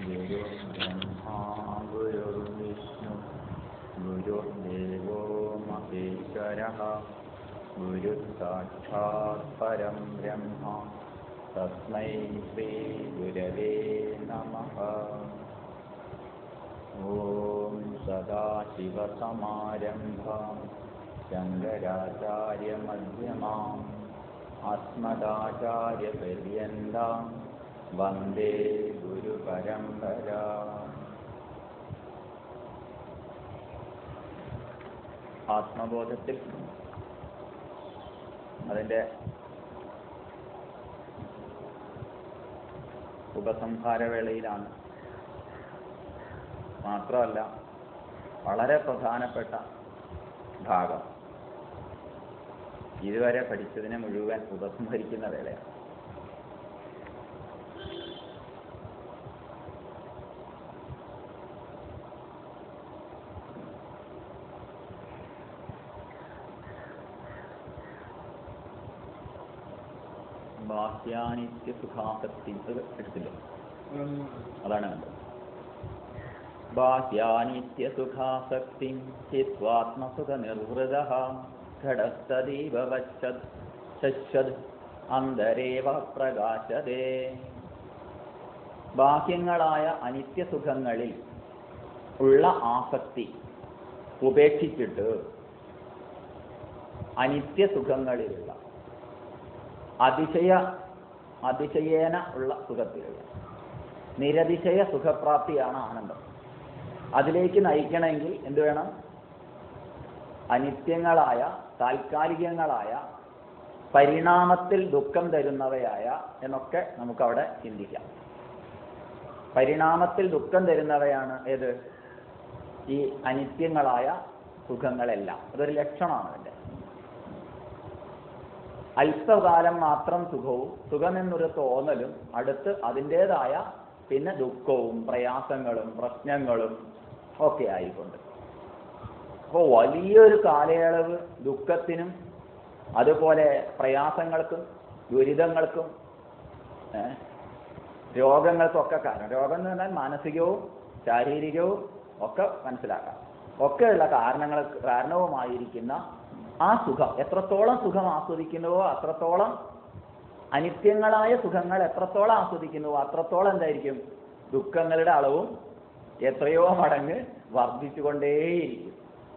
गुरुर्ब्रह्मा गुरुर्विष्णु गुरुर्देवो महेश्वरः गुरुः साक्षात् परं ब्रह्म तस्मै श्रीगुरवे नमः ॐ सदाशिवसमारम्भां शङ्कराचार्यमध्यमाम् अस्मदाचार्यपर्यन्तां वन्दे गुरुपरम्परा ആത്മബോധത്തിൽ അതിൻ്റെ ഉപസംഹാരവേളയിലാണ് മാത്രമല്ല വളരെ പ്രധാനപ്പെട്ട ഭാഗം ഇതുവരെ പഠിച്ചതിനെ മുഴുവൻ ഉപസംഹരിക്കുന്ന വേളയാണ് ബാഹ്യാനിത്യ സുഖാസക്തി അത് എടുത്തില്ല അതാണ് കണ്ടത് ബാഹ്യാനിത്യ സുഖാസക്തി ചിത്വാത്മസുഖ നിർവൃത ഘടസ്തദീവ വച്ചത് ശശ്വത് അന്തരേവ പ്രകാശതേ ബാഹ്യങ്ങളായ അനിത്യസുഖങ്ങളിൽ ഉള്ള ആസക്തി ഉപേക്ഷിച്ചിട്ട് അനിത്യസുഖങ്ങളിലുള്ള അതിശയ അതിശയേന ഉള്ള സുഖത്തിലുള്ള നിരതിശയ സുഖപ്രാപ്തിയാണ് ആനന്ദം അതിലേക്ക് നയിക്കണമെങ്കിൽ എന്ത് വേണം അനിത്യങ്ങളായ താൽക്കാലികങ്ങളായ പരിണാമത്തിൽ ദുഃഖം തരുന്നവയായ എന്നൊക്കെ നമുക്കവിടെ ചിന്തിക്കാം പരിണാമത്തിൽ ദുഃഖം തരുന്നവയാണ് ഏത് ഈ അനിത്യങ്ങളായ സുഖങ്ങളെല്ലാം അതൊരു ലക്ഷണമാണ് അതിൻ്റെ അല്പകാലം മാത്രം സുഖവും സുഖമെന്നൊരു തോന്നലും അടുത്ത് അതിൻ്റെതായ പിന്നെ ദുഃഖവും പ്രയാസങ്ങളും പ്രശ്നങ്ങളും ഒക്കെ ആയിക്കൊണ്ട് അപ്പോൾ വലിയൊരു കാലയളവ് ദുഃഖത്തിനും അതുപോലെ പ്രയാസങ്ങൾക്കും ദുരിതങ്ങൾക്കും രോഗങ്ങൾക്കൊക്കെ കാരണം രോഗം എന്ന് പറഞ്ഞാൽ മാനസികവും ശാരീരികവും ഒക്കെ മനസ്സിലാക്കാം ഒക്കെയുള്ള കാരണങ്ങൾ കാരണവുമായിരിക്കുന്ന ആ സുഖം എത്രത്തോളം സുഖം ആസ്വദിക്കുന്നുവോ അത്രത്തോളം അനിത്യങ്ങളായ സുഖങ്ങൾ എത്രത്തോളം ആസ്വദിക്കുന്നുവോ അത്രത്തോളം എന്തായിരിക്കും ദുഃഖങ്ങളുടെ അളവും എത്രയോ മടങ്ങ് വർദ്ധിച്ചുകൊണ്ടേയിരിക്കും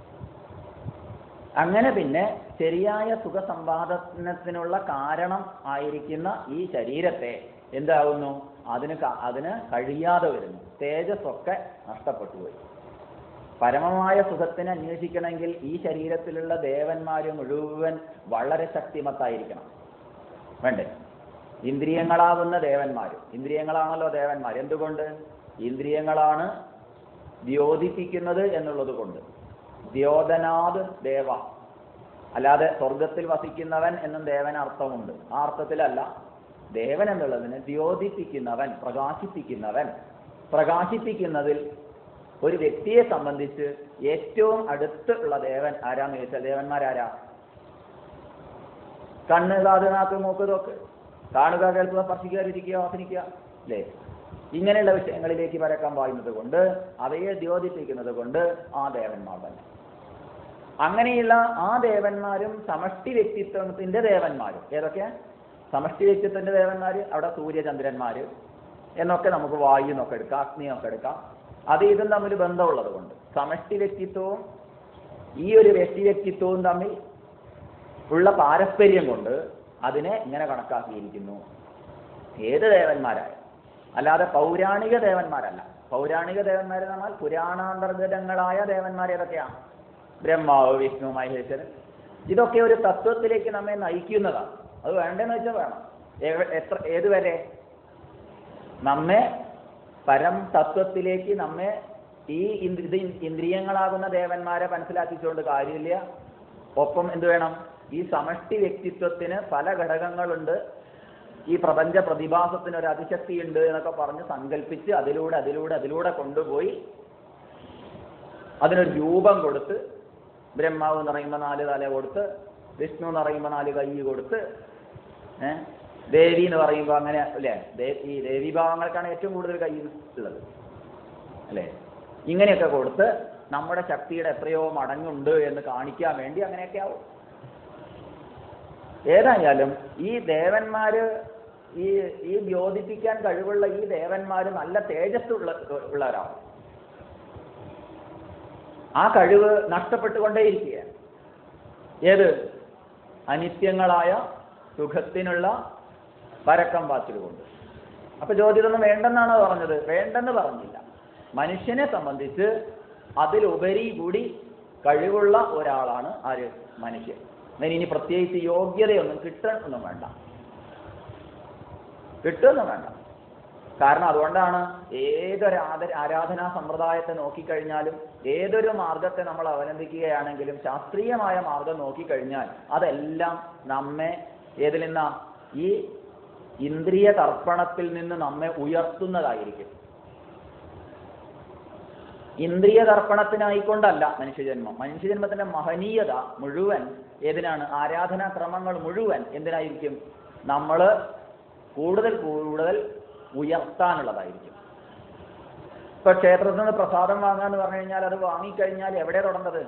അങ്ങനെ പിന്നെ ശരിയായ സുഖസമ്പാദനത്തിനുള്ള കാരണം ആയിരിക്കുന്ന ഈ ശരീരത്തെ എന്താകുന്നു അതിന് അതിന് കഴിയാതെ വരുന്നു തേജസ്സൊക്കെ നഷ്ടപ്പെട്ടു പോയി പരമമായ സുഖത്തിന് അന്വേഷിക്കണമെങ്കിൽ ഈ ശരീരത്തിലുള്ള ദേവന്മാർ മുഴുവൻ വളരെ ശക്തിമത്തായിരിക്കണം വേണ്ടേ ഇന്ദ്രിയങ്ങളാകുന്ന ദേവന്മാർ ഇന്ദ്രിയങ്ങളാണല്ലോ ദേവന്മാർ എന്തുകൊണ്ട് ഇന്ദ്രിയങ്ങളാണ് ദ്യോതിപ്പിക്കുന്നത് എന്നുള്ളത് കൊണ്ട് ദ്യോതനാത് ദേവ അല്ലാതെ സ്വർഗത്തിൽ വസിക്കുന്നവൻ എന്നും ദേവൻ അർത്ഥമുണ്ട് ആ അർത്ഥത്തിലല്ല ദേവൻ എന്നുള്ളതിന് ദ്യോതിപ്പിക്കുന്നവൻ പ്രകാശിപ്പിക്കുന്നവൻ പ്രകാശിപ്പിക്കുന്നതിൽ ഒരു വ്യക്തിയെ സംബന്ധിച്ച് ഏറ്റവും അടുത്തുള്ള ദേവൻ ആരാന്ന് ചോദിച്ചാൽ ദേവന്മാരാരാ കണ്ണ് കാത് നാക്ക് മൂക്ക് തോക്ക് കാണുക കേൾക്കുക സ്പർശിക്കുക രുചിക്കുക വാസനിക്കുക അല്ലേ ഇങ്ങനെയുള്ള വിഷയങ്ങളിലേക്ക് പരക്കാൻ പായുന്നത് കൊണ്ട് അവയെ ദ്യോതിപ്പിക്കുന്നത് കൊണ്ട് ആ ദേവന്മാർ തന്നെ അങ്ങനെയുള്ള ആ ദേവന്മാരും സമഷ്ടി വ്യക്തിത്വത്തിന്റെ ദേവന്മാരും ഏതൊക്കെ സമഷ്ടി വ്യക്തിത്വത്തിന്റെ ദേവന്മാര് അവിടെ സൂര്യചന്ദ്രന്മാര് എന്നൊക്കെ നമുക്ക് വായു എന്നൊക്കെ എടുക്കാം അഗ്നി എന്നൊക്കെ എടുക്കാം അത് ഇതും തമ്മിൽ ബന്ധമുള്ളത് കൊണ്ട് സമഷ്ടി വ്യക്തിത്വവും ഈ ഒരു വ്യക്തി വ്യക്തിത്വവും തമ്മിൽ ഉള്ള പാരസ്പര്യം കൊണ്ട് അതിനെ ഇങ്ങനെ കണക്കാക്കിയിരിക്കുന്നു ഏത് ദേവന്മാരായ അല്ലാതെ പൗരാണിക ദേവന്മാരല്ല പൗരാണിക ദേവന്മാർ എന്നാൽ പുരാണാന്തർഗതങ്ങളായ ദേവന്മാർ ഏതൊക്കെയാണ് ബ്രഹ്മാവ് വിഷ്ണു മഹേശ്വരൻ ഇതൊക്കെ ഒരു തത്വത്തിലേക്ക് നമ്മെ നയിക്കുന്നതാണ് അത് വേണ്ടെന്ന് വെച്ചാൽ വേണം എത്ര ഏതുവരെ നമ്മെ പരം തത്വത്തിലേക്ക് നമ്മെ ഈ ഇത് ഇന്ദ്രിയങ്ങളാകുന്ന ദേവന്മാരെ മനസ്സിലാക്കിച്ചുകൊണ്ട് കാര്യമില്ല ഒപ്പം എന്ത് വേണം ഈ സമഷ്ടി വ്യക്തിത്വത്തിന് പല ഘടകങ്ങളുണ്ട് ഈ പ്രപഞ്ച പ്രതിഭാസത്തിന് ഒരു അതിശക്തി ഉണ്ട് എന്നൊക്കെ പറഞ്ഞ് സങ്കല്പിച്ച് അതിലൂടെ അതിലൂടെ അതിലൂടെ കൊണ്ടുപോയി അതിനൊരു രൂപം കൊടുത്ത് ബ്രഹ്മാവ് എന്ന് പറയുമ്പോൾ നാല് തല കൊടുത്ത് വിഷ്ണു എന്ന് പറയുമ്പോൾ നാല് കൈ കൊടുത്ത് ഏഹ് ദേവി എന്ന് പറയുമ്പോൾ അങ്ങനെ അല്ലേ ദേ- ഈ ദേവീഭാവങ്ങൾക്കാണ് ഏറ്റവും കൂടുതൽ കൈ ഉള്ളത് അല്ലേ ഇങ്ങനെയൊക്കെ കൊടുത്ത് നമ്മുടെ ശക്തിയുടെ എത്രയോ മടങ്ങുണ്ട് എന്ന് കാണിക്കാൻ വേണ്ടി അങ്ങനെയൊക്കെ ആവും ഏതായാലും ഈ ദേവന്മാര് ഈ ഈ ദ്യോതിപ്പിക്കാൻ കഴിവുള്ള ഈ ദേവന്മാര് നല്ല തേജസ് ഉള്ള ഉള്ളവരാണ് ആ കഴിവ് നഷ്ടപ്പെട്ടുകൊണ്ടേയിരിക്കുകയാണ് ഏത് അനിത്യങ്ങളായ സുഖത്തിനുള്ള പരക്കം പാച്ചിലുകൊണ്ട് അപ്പൊ ജ്യോതിടൊന്നും വേണ്ടെന്നാണോ പറഞ്ഞത് വേണ്ടെന്ന് പറഞ്ഞില്ല മനുഷ്യനെ സംബന്ധിച്ച് അതിലുപരി കൂടി കഴിവുള്ള ഒരാളാണ് ആര് മനുഷ്യൻ അതിന് ഇനി പ്രത്യേകിച്ച് യോഗ്യതയൊന്നും കിട്ടണമെന്നും വേണ്ട കിട്ടുമെന്നും വേണ്ട കാരണം അതുകൊണ്ടാണ് ഏതൊരു ആദ ആരാധനാ സമ്പ്രദായത്തെ നോക്കിക്കഴിഞ്ഞാലും ഏതൊരു മാർഗത്തെ നമ്മൾ അവലംബിക്കുകയാണെങ്കിലും ശാസ്ത്രീയമായ മാർഗം നോക്കിക്കഴിഞ്ഞാൽ അതെല്ലാം നമ്മെ ഏതിൽ നിന്നാ ഈ ഇന്ദ്രിയ തർപ്പണത്തിൽ നിന്ന് നമ്മെ ഉയർത്തുന്നതായിരിക്കും ഇന്ദ്രിയ തർപ്പണത്തിനായിക്കൊണ്ടല്ല മനുഷ്യജന്മം മനുഷ്യജന്മത്തിന്റെ മഹനീയത മുഴുവൻ ഏതിനാണ് ആരാധനാ ക്രമങ്ങൾ മുഴുവൻ എന്തിനായിരിക്കും നമ്മൾ കൂടുതൽ കൂടുതൽ ഉയർത്താനുള്ളതായിരിക്കും ഇപ്പൊ ക്ഷേത്രത്തിൽ നിന്ന് പ്രസാദം വാങ്ങാന്ന് പറഞ്ഞു കഴിഞ്ഞാൽ അത് വാങ്ങിക്കഴിഞ്ഞാൽ എവിടെ തൊടേണ്ടത്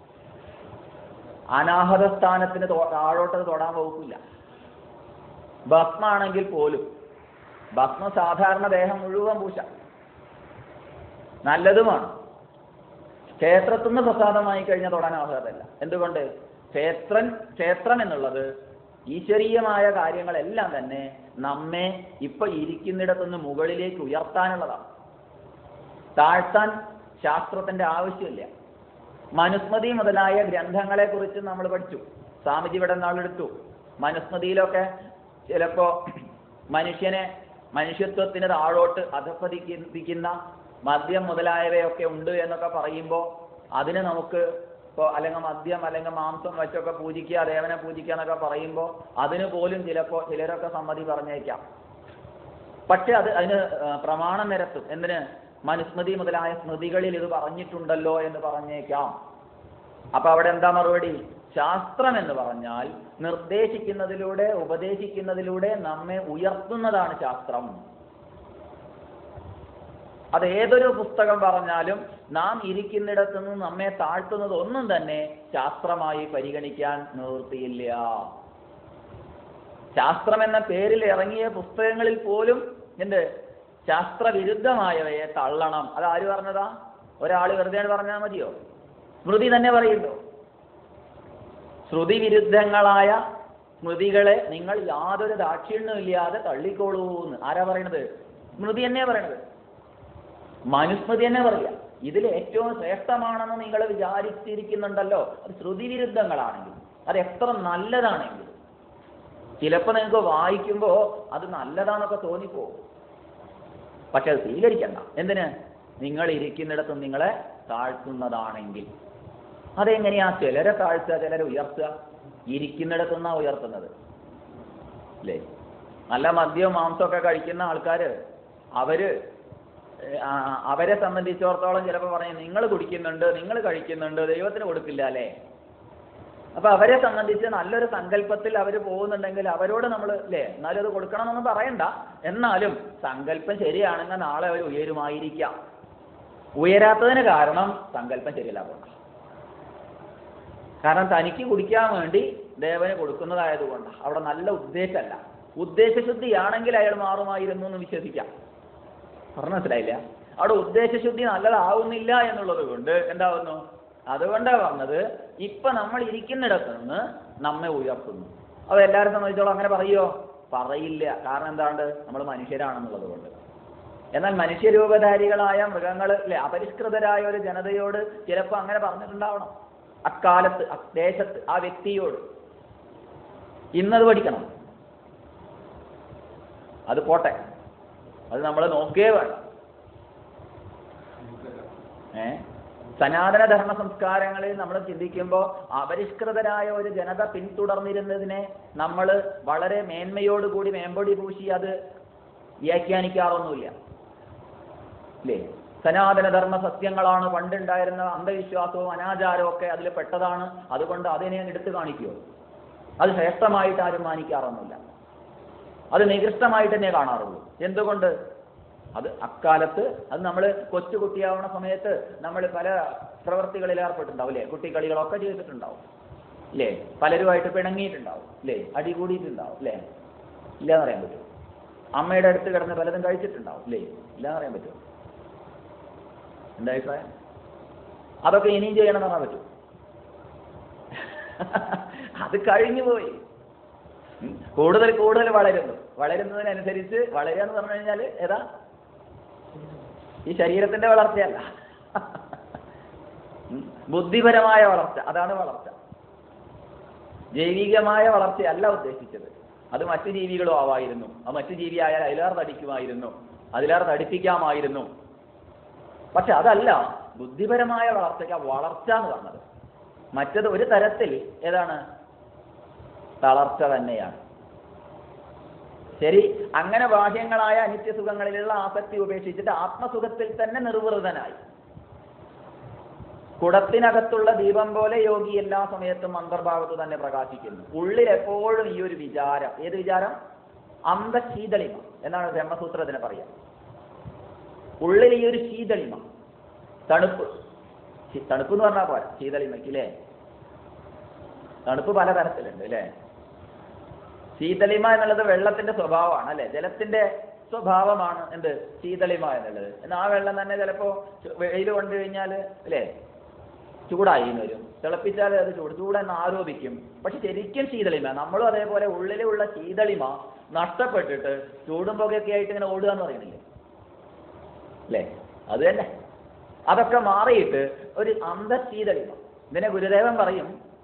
അനാഹത സ്ഥാനത്തിന് തോ- താഴോട്ടത് തൊടാൻ വകുപ്പില്ല ഭസ്മാണെങ്കിൽ പോലും ഭസ്മം സാധാരണ ദേഹം മുഴുവൻ പൂശ നല്ലതുമാണ് ക്ഷേത്രത്തിൽ നിന്ന് പ്രസാദമായി കഴിഞ്ഞാൽ തൊടാൻ അവസരമല്ല എന്തുകൊണ്ട് ക്ഷേത്രൻ ക്ഷേത്രം എന്നുള്ളത് ഈശ്വരീയമായ കാര്യങ്ങളെല്ലാം തന്നെ നമ്മെ ഇപ്പൊ ഇരിക്കുന്നിടത്തുനിന്ന് മുകളിലേക്ക് ഉയർത്താനുള്ളതാണ് താഴ്ത്താൻ ശാസ്ത്രത്തിന്റെ ആവശ്യമില്ല മനുസ്മൃതി മുതലായ ഗ്രന്ഥങ്ങളെ കുറിച്ച് നമ്മൾ പഠിച്ചു സ്വാമിജി ഇവിടെ നാളെടുത്തു മനുസ്മൃതിയിലൊക്കെ ചിലപ്പോ മനുഷ്യനെ മനുഷ്യത്വത്തിന് താഴോട്ട് അധപ്പതിക്കുന്ന മദ്യം മുതലായവയൊക്കെ ഉണ്ട് എന്നൊക്കെ പറയുമ്പോൾ അതിന് നമുക്ക് ഇപ്പോൾ അല്ലെങ്കിൽ മദ്യം അല്ലെങ്കിൽ മാംസം വെച്ചൊക്കെ പൂജിക്കുക ദേവനെ പൂജിക്കുക എന്നൊക്കെ പറയുമ്പോൾ അതിന് പോലും ചിലപ്പോൾ ചിലരൊക്കെ സമ്മതി പറഞ്ഞേക്കാം പക്ഷെ അത് അതിന് ആ, പ്രമാണം നിരത്തും എന്തിന് മനുസ്മൃതി മുതലായ സ്മൃതികളിൽ ഇത് പറഞ്ഞിട്ടുണ്ടല്ലോ എന്ന് പറഞ്ഞേക്കാം അപ്പൊ അവിടെ എന്താ മറുപടി ശാസ്ത്രം എന്ന് പറഞ്ഞാൽ നിർദ്ദേശിക്കുന്നതിലൂടെ ഉപദേശിക്കുന്നതിലൂടെ നമ്മെ ഉയർത്തുന്നതാണ് ശാസ്ത്രം അത് ഏതൊരു പുസ്തകം പറഞ്ഞാലും നാം ഇരിക്കുന്നിടത്തു നിന്ന് നമ്മെ താഴ്ത്തുന്നത് ഒന്നും തന്നെ ശാസ്ത്രമായി പരിഗണിക്കാൻ നിവൃത്തിയില്ല ശാസ്ത്രം എന്ന പേരിൽ ഇറങ്ങിയ പുസ്തകങ്ങളിൽ പോലും എന്ത് ശാസ്ത്രവിരുദ്ധമായവയെ തള്ളണം അത് ആര് പറഞ്ഞതാ ഒരാൾ വെറുതെ പറഞ്ഞാൽ മതിയോ സ്മൃതി തന്നെ പറയുന്നു ശ്രുതി വിരുദ്ധങ്ങളായ സ്മൃതികളെ നിങ്ങൾ യാതൊരു ദാക്ഷിണ്യവും ഇല്ലാതെ തള്ളിക്കോളൂ എന്ന് ആരാ പറയണത് സ്മൃതി തന്നെയാ പറയണത് മനുസ്മൃതി തന്നെ പറയാ ഇതിൽ ഏറ്റവും ശ്രേഷ്ഠമാണെന്ന് നിങ്ങൾ വിചാരിച്ചിരിക്കുന്നുണ്ടല്ലോ അത് ശ്രുതി വിരുദ്ധങ്ങളാണെങ്കിൽ അത് എത്ര നല്ലതാണെങ്കിലും ചിലപ്പോൾ നിങ്ങൾക്ക് വായിക്കുമ്പോൾ അത് നല്ലതാണെന്നൊക്കെ തോന്നിപ്പോകും പക്ഷെ അത് സ്വീകരിക്കണ്ട എന്തിന് നിങ്ങൾ ഇരിക്കുന്നിടത്ത് നിങ്ങളെ താഴ്ത്തുന്നതാണെങ്കിൽ അതെങ്ങനെയാ ചിലരെ താഴ്ത്തുക ചിലരെ ഉയർത്തുക ഇരിക്കുന്നിടത്തു നിന്നാ ഉയർത്തുന്നത് അല്ലേ നല്ല മദ്യവും മാംസമൊക്കെ കഴിക്കുന്ന ആൾക്കാർ അവര് ഏഹ്, ആ, അവരെ സംബന്ധിച്ചിടത്തോളം ചിലപ്പോൾ പറയും നിങ്ങൾ കുടിക്കുന്നുണ്ട് നിങ്ങൾ കഴിക്കുന്നുണ്ട് ദൈവത്തിന് കൊടുക്കില്ല അല്ലേ അപ്പൊ അവരെ സംബന്ധിച്ച് നല്ലൊരു സങ്കല്പത്തിൽ അവർ പോകുന്നുണ്ടെങ്കിൽ അവരോട് നമ്മൾ അല്ലേ എന്നാലും അത് കൊടുക്കണമെന്നൊന്നും പറയണ്ട എന്നാലും സങ്കല്പം ശരിയാണെങ്കിൽ നാളെ അവർ ഉയരുമായിരിക്കാം ഉയരാത്തതിന് കാരണം സങ്കല്പം ശരിയല്ല പോകണം കാരണം തനിക്ക് കുടിക്കാൻ വേണ്ടി ദേവന് കൊടുക്കുന്നതായതുകൊണ്ട് അവിടെ നല്ല ഉദ്ദേശമല്ല ഉദ്ദേശശുദ്ധിയാണെങ്കിൽ അയാൾ മാറുമായിരുന്നു എന്ന് വിശ്വസിക്കാം പറഞ്ഞ മനസ്സിലായില്ല അവിടെ ഉദ്ദേശശുദ്ധി നല്ലതാവുന്നില്ല എന്നുള്ളത് കൊണ്ട് എന്താവുന്നു അതുകൊണ്ടാണ് പറഞ്ഞത് ഇപ്പൊ നമ്മൾ ഇരിക്കുന്നിടത്ത് നിന്ന് നമ്മെ ഉയർത്തുന്നു അത് എല്ലാവരും സംബന്ധിച്ചോളം അങ്ങനെ പറയോ പറയില്ല കാരണം എന്താണ്ട് നമ്മൾ മനുഷ്യരാണെന്നുള്ളത് കൊണ്ട് എന്നാൽ മനുഷ്യരൂപധാരികളായ മൃഗങ്ങൾ അല്ലെ അപരിഷ്കൃതരായ ഒരു ജനതയോട് ചിലപ്പോൾ അങ്ങനെ പറഞ്ഞിട്ടുണ്ടാവണം അക്കാലത്ത് ആ ദേശത്ത് ആ വ്യക്തിയോട് ഇന്നത് പഠിക്കണം അത് പോട്ടെ അത് നമ്മൾ നോക്കേ വേണം ഏ സനാതന ധർമ്മ സംസ്കാരങ്ങളിൽ നമ്മൾ ചിന്തിക്കുമ്പോൾ അപരിഷ്കൃതരായ ഒരു ജനത പിന്തുടർന്നിരുന്നതിനെ നമ്മൾ വളരെ മേന്മയോടുകൂടി മേമ്പൊടി പൂശി അത് വ്യാഖ്യാനിക്കാറൊന്നുമില്ല ഇല്ലേ സനാതന ധർമ്മ സത്യങ്ങളാണ് പണ്ടുണ്ടായിരുന്ന അന്ധവിശ്വാസവും അനാചാരവും ഒക്കെ അതിൽ പെട്ടതാണ് അതുകൊണ്ട് അതിനെ അങ്ങ് എടുത്തു കാണിക്കുമോ അത് ശ്രേഷ്ഠമായിട്ട് ആരും മാനിക്കാറൊന്നുമില്ല അത് നികൃഷ്ടമായിട്ട് തന്നെ കാണാറുള്ളൂ എന്തുകൊണ്ട് അത് അക്കാലത്ത് അത് നമ്മൾ കൊച്ചുകുട്ടിയാവുന്ന സമയത്ത് നമ്മൾ പല പ്രവൃത്തികളിൽ ഏർപ്പെട്ടിട്ടുണ്ടാവും അല്ലേ കുട്ടിക്കളികളൊക്കെ ചെയ്തിട്ടുണ്ടാവും ഇല്ലേ പലരുമായിട്ട് പിണങ്ങിയിട്ടുണ്ടാവും ഇല്ലേ അടി കൂടിയിട്ടുണ്ടാവും അല്ലേ ഇല്ലാന്ന് പറയാൻ പറ്റുമോ അമ്മയുടെ അടുത്ത് കിടന്ന് പലതും കഴിച്ചിട്ടുണ്ടാവും ഇല്ലേ ഇല്ലാന്ന് പറയാൻ പറ്റുമോ എന്താ അഭിപ്രായം അതൊക്കെ ഇനിയും ചെയ്യണം എന്ന് പറഞ്ഞാൽ പറ്റുമോ അത് കഴിഞ്ഞു പോയി ഉം. കൂടുതൽ കൂടുതൽ വളരുന്നു വളരുന്നതിനനുസരിച്ച് വളരുക എന്ന് പറഞ്ഞു കഴിഞ്ഞാൽ ഏതാ ഈ ശരീരത്തിന്റെ വളർച്ചയല്ല ഉം. ബുദ്ധിപരമായ വളർച്ച അതാണ് വളർച്ച ജൈവികമായ വളർച്ചയല്ല ഉദ്ദേശിച്ചത് അത് മറ്റു ജീവികളും ആവായിരുന്നു അത് മറ്റു ജീവിയായാൽ അതിലേറെ തടിക്കുമായിരുന്നു അതിലേറെ തടിപ്പിക്കാമായിരുന്നു പക്ഷെ അതല്ല ബുദ്ധിപരമായ വളർച്ചയ്ക്ക് ആ വളർച്ച എന്ന് പറഞ്ഞത് മറ്റത് ഒരു തരത്തിൽ ഏതാണ് തളർച്ച തന്നെയാണ് ശരി അങ്ങനെ ബാഹ്യങ്ങളായ അനിത്യസുഖങ്ങളിലുള്ള ആസക്തി ഉപേക്ഷിച്ചിട്ട് ആത്മസുഖത്തിൽ തന്നെ നിർവൃതനായി കുടത്തിനകത്തുള്ള ദീപം പോലെ യോഗി എല്ലാ സമയത്തും അന്തർഭാഗത്ത് തന്നെ പ്രകാശിക്കുന്നു ഉള്ളിൽ എപ്പോഴും ഈ ഒരു വിചാരം ഏത് വിചാരം അന്തശീതളിമ എന്നാണ് ബ്രഹ്മസൂത്രത്തിന് പറയാ ഉള്ളിൽ ഈ ഒരു ശീതളിമ തണുപ്പ് ശി- തണുപ്പ് എന്ന് പറഞ്ഞാൽ പോരാ ശീതളിമയ്ക്ക് അല്ലേ തണുപ്പ് പല തരത്തിലുണ്ട് അല്ലേ ശീതളിമ എന്നുള്ളത് വെള്ളത്തിന്റെ സ്വഭാവമാണ് അല്ലെ ജലത്തിന്റെ സ്വഭാവമാണ് എന്ത് ശീതളിമ എന്നുള്ളത് എന്നാൽ ആ വെള്ളം തന്നെ ചിലപ്പോ വെയിൽ കൊണ്ടു കഴിഞ്ഞാൽ അല്ലേ ചൂടായി എന്ന് വരും തിളപ്പിച്ചാൽ അത് ചൂട് ചൂടെന്ന് ആരോപിക്കും പക്ഷെ ശരിക്കും ശീതളിമ നമ്മളും അതേപോലെ ഉള്ളിലുള്ള ശീതളിമ നഷ്ടപ്പെട്ടിട്ട് ചൂടും പുകയൊക്കെ ആയിട്ട് ഇങ്ങനെ ഓടുക എന്ന് പറയുന്നില്ലേ അല്ലേ അത് തന്നെ അതൊക്കെ മാറിയിട്ട് ഒരു അന്തശീതളിമ ഇതിനെ ഗുരുദേവൻ പറയും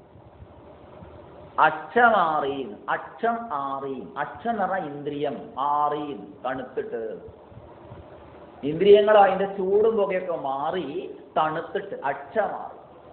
അക്ഷമാറീൻ അക്ഷം ആറീൻ അക്ഷം എന്ന് പറഞ്ഞാൽ ഇന്ദ്രിയം ആറീൻ തണുത്തിട്ട് ഇന്ദ്രിയങ്ങൾ അതിന്റെ ചൂടും പുകയൊക്കെ മാറി തണുത്തിട്ട് അക്ഷമാറി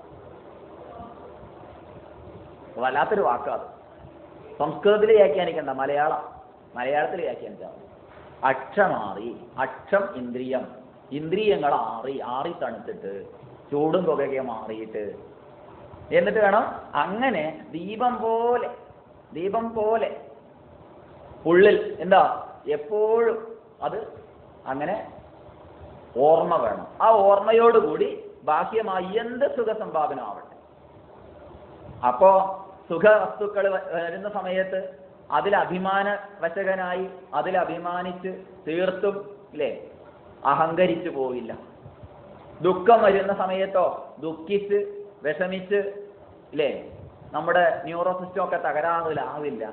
വല്ലാത്തൊരു വാക്കാത് സംസ്കൃതത്തിൽ വ്യാഖ്യാനിക്കണ്ട മലയാളം മലയാളത്തിൽ വ്യാഖ്യാനിച്ചാൽ മതി. അക്ഷമാറി അക്ഷം ഇന്ദ്രിയം ഇന്ദ്രിയങ്ങൾ ആറി ആറി തണുത്തിട്ട് ചൂടും പുകയൊക്കെ മാറിയിട്ട് എന്നിട്ട് വേണം അങ്ങനെ ദീപം പോലെ ദീപം പോലെ ഉള്ളിൽ എന്താ എപ്പോഴും അത് അങ്ങനെ ഓർമ്മ വേണം ആ ഓർമ്മയോടുകൂടി ബാഹ്യമായി എന്ത് സുഖസമ്പാദന ആവട്ടെ അപ്പോ സുഖ വസ്തുക്കൾ വരുന്ന സമയത്ത് അതിൽ അഭിമാന വശകനായി അതിൽ അഭിമാനിച്ച് തീർത്തും ഇല്ലേ അഹങ്കരിച്ചു പോയില്ല ദുഃഖം വരുന്ന സമയത്തോ ദുഃഖിച്ച് വിഷമിച്ച് ഇല്ലേ നമ്മുടെ ന്യൂറോ സിസ്റ്റം ഒക്കെ തകരാറിലാവില്ല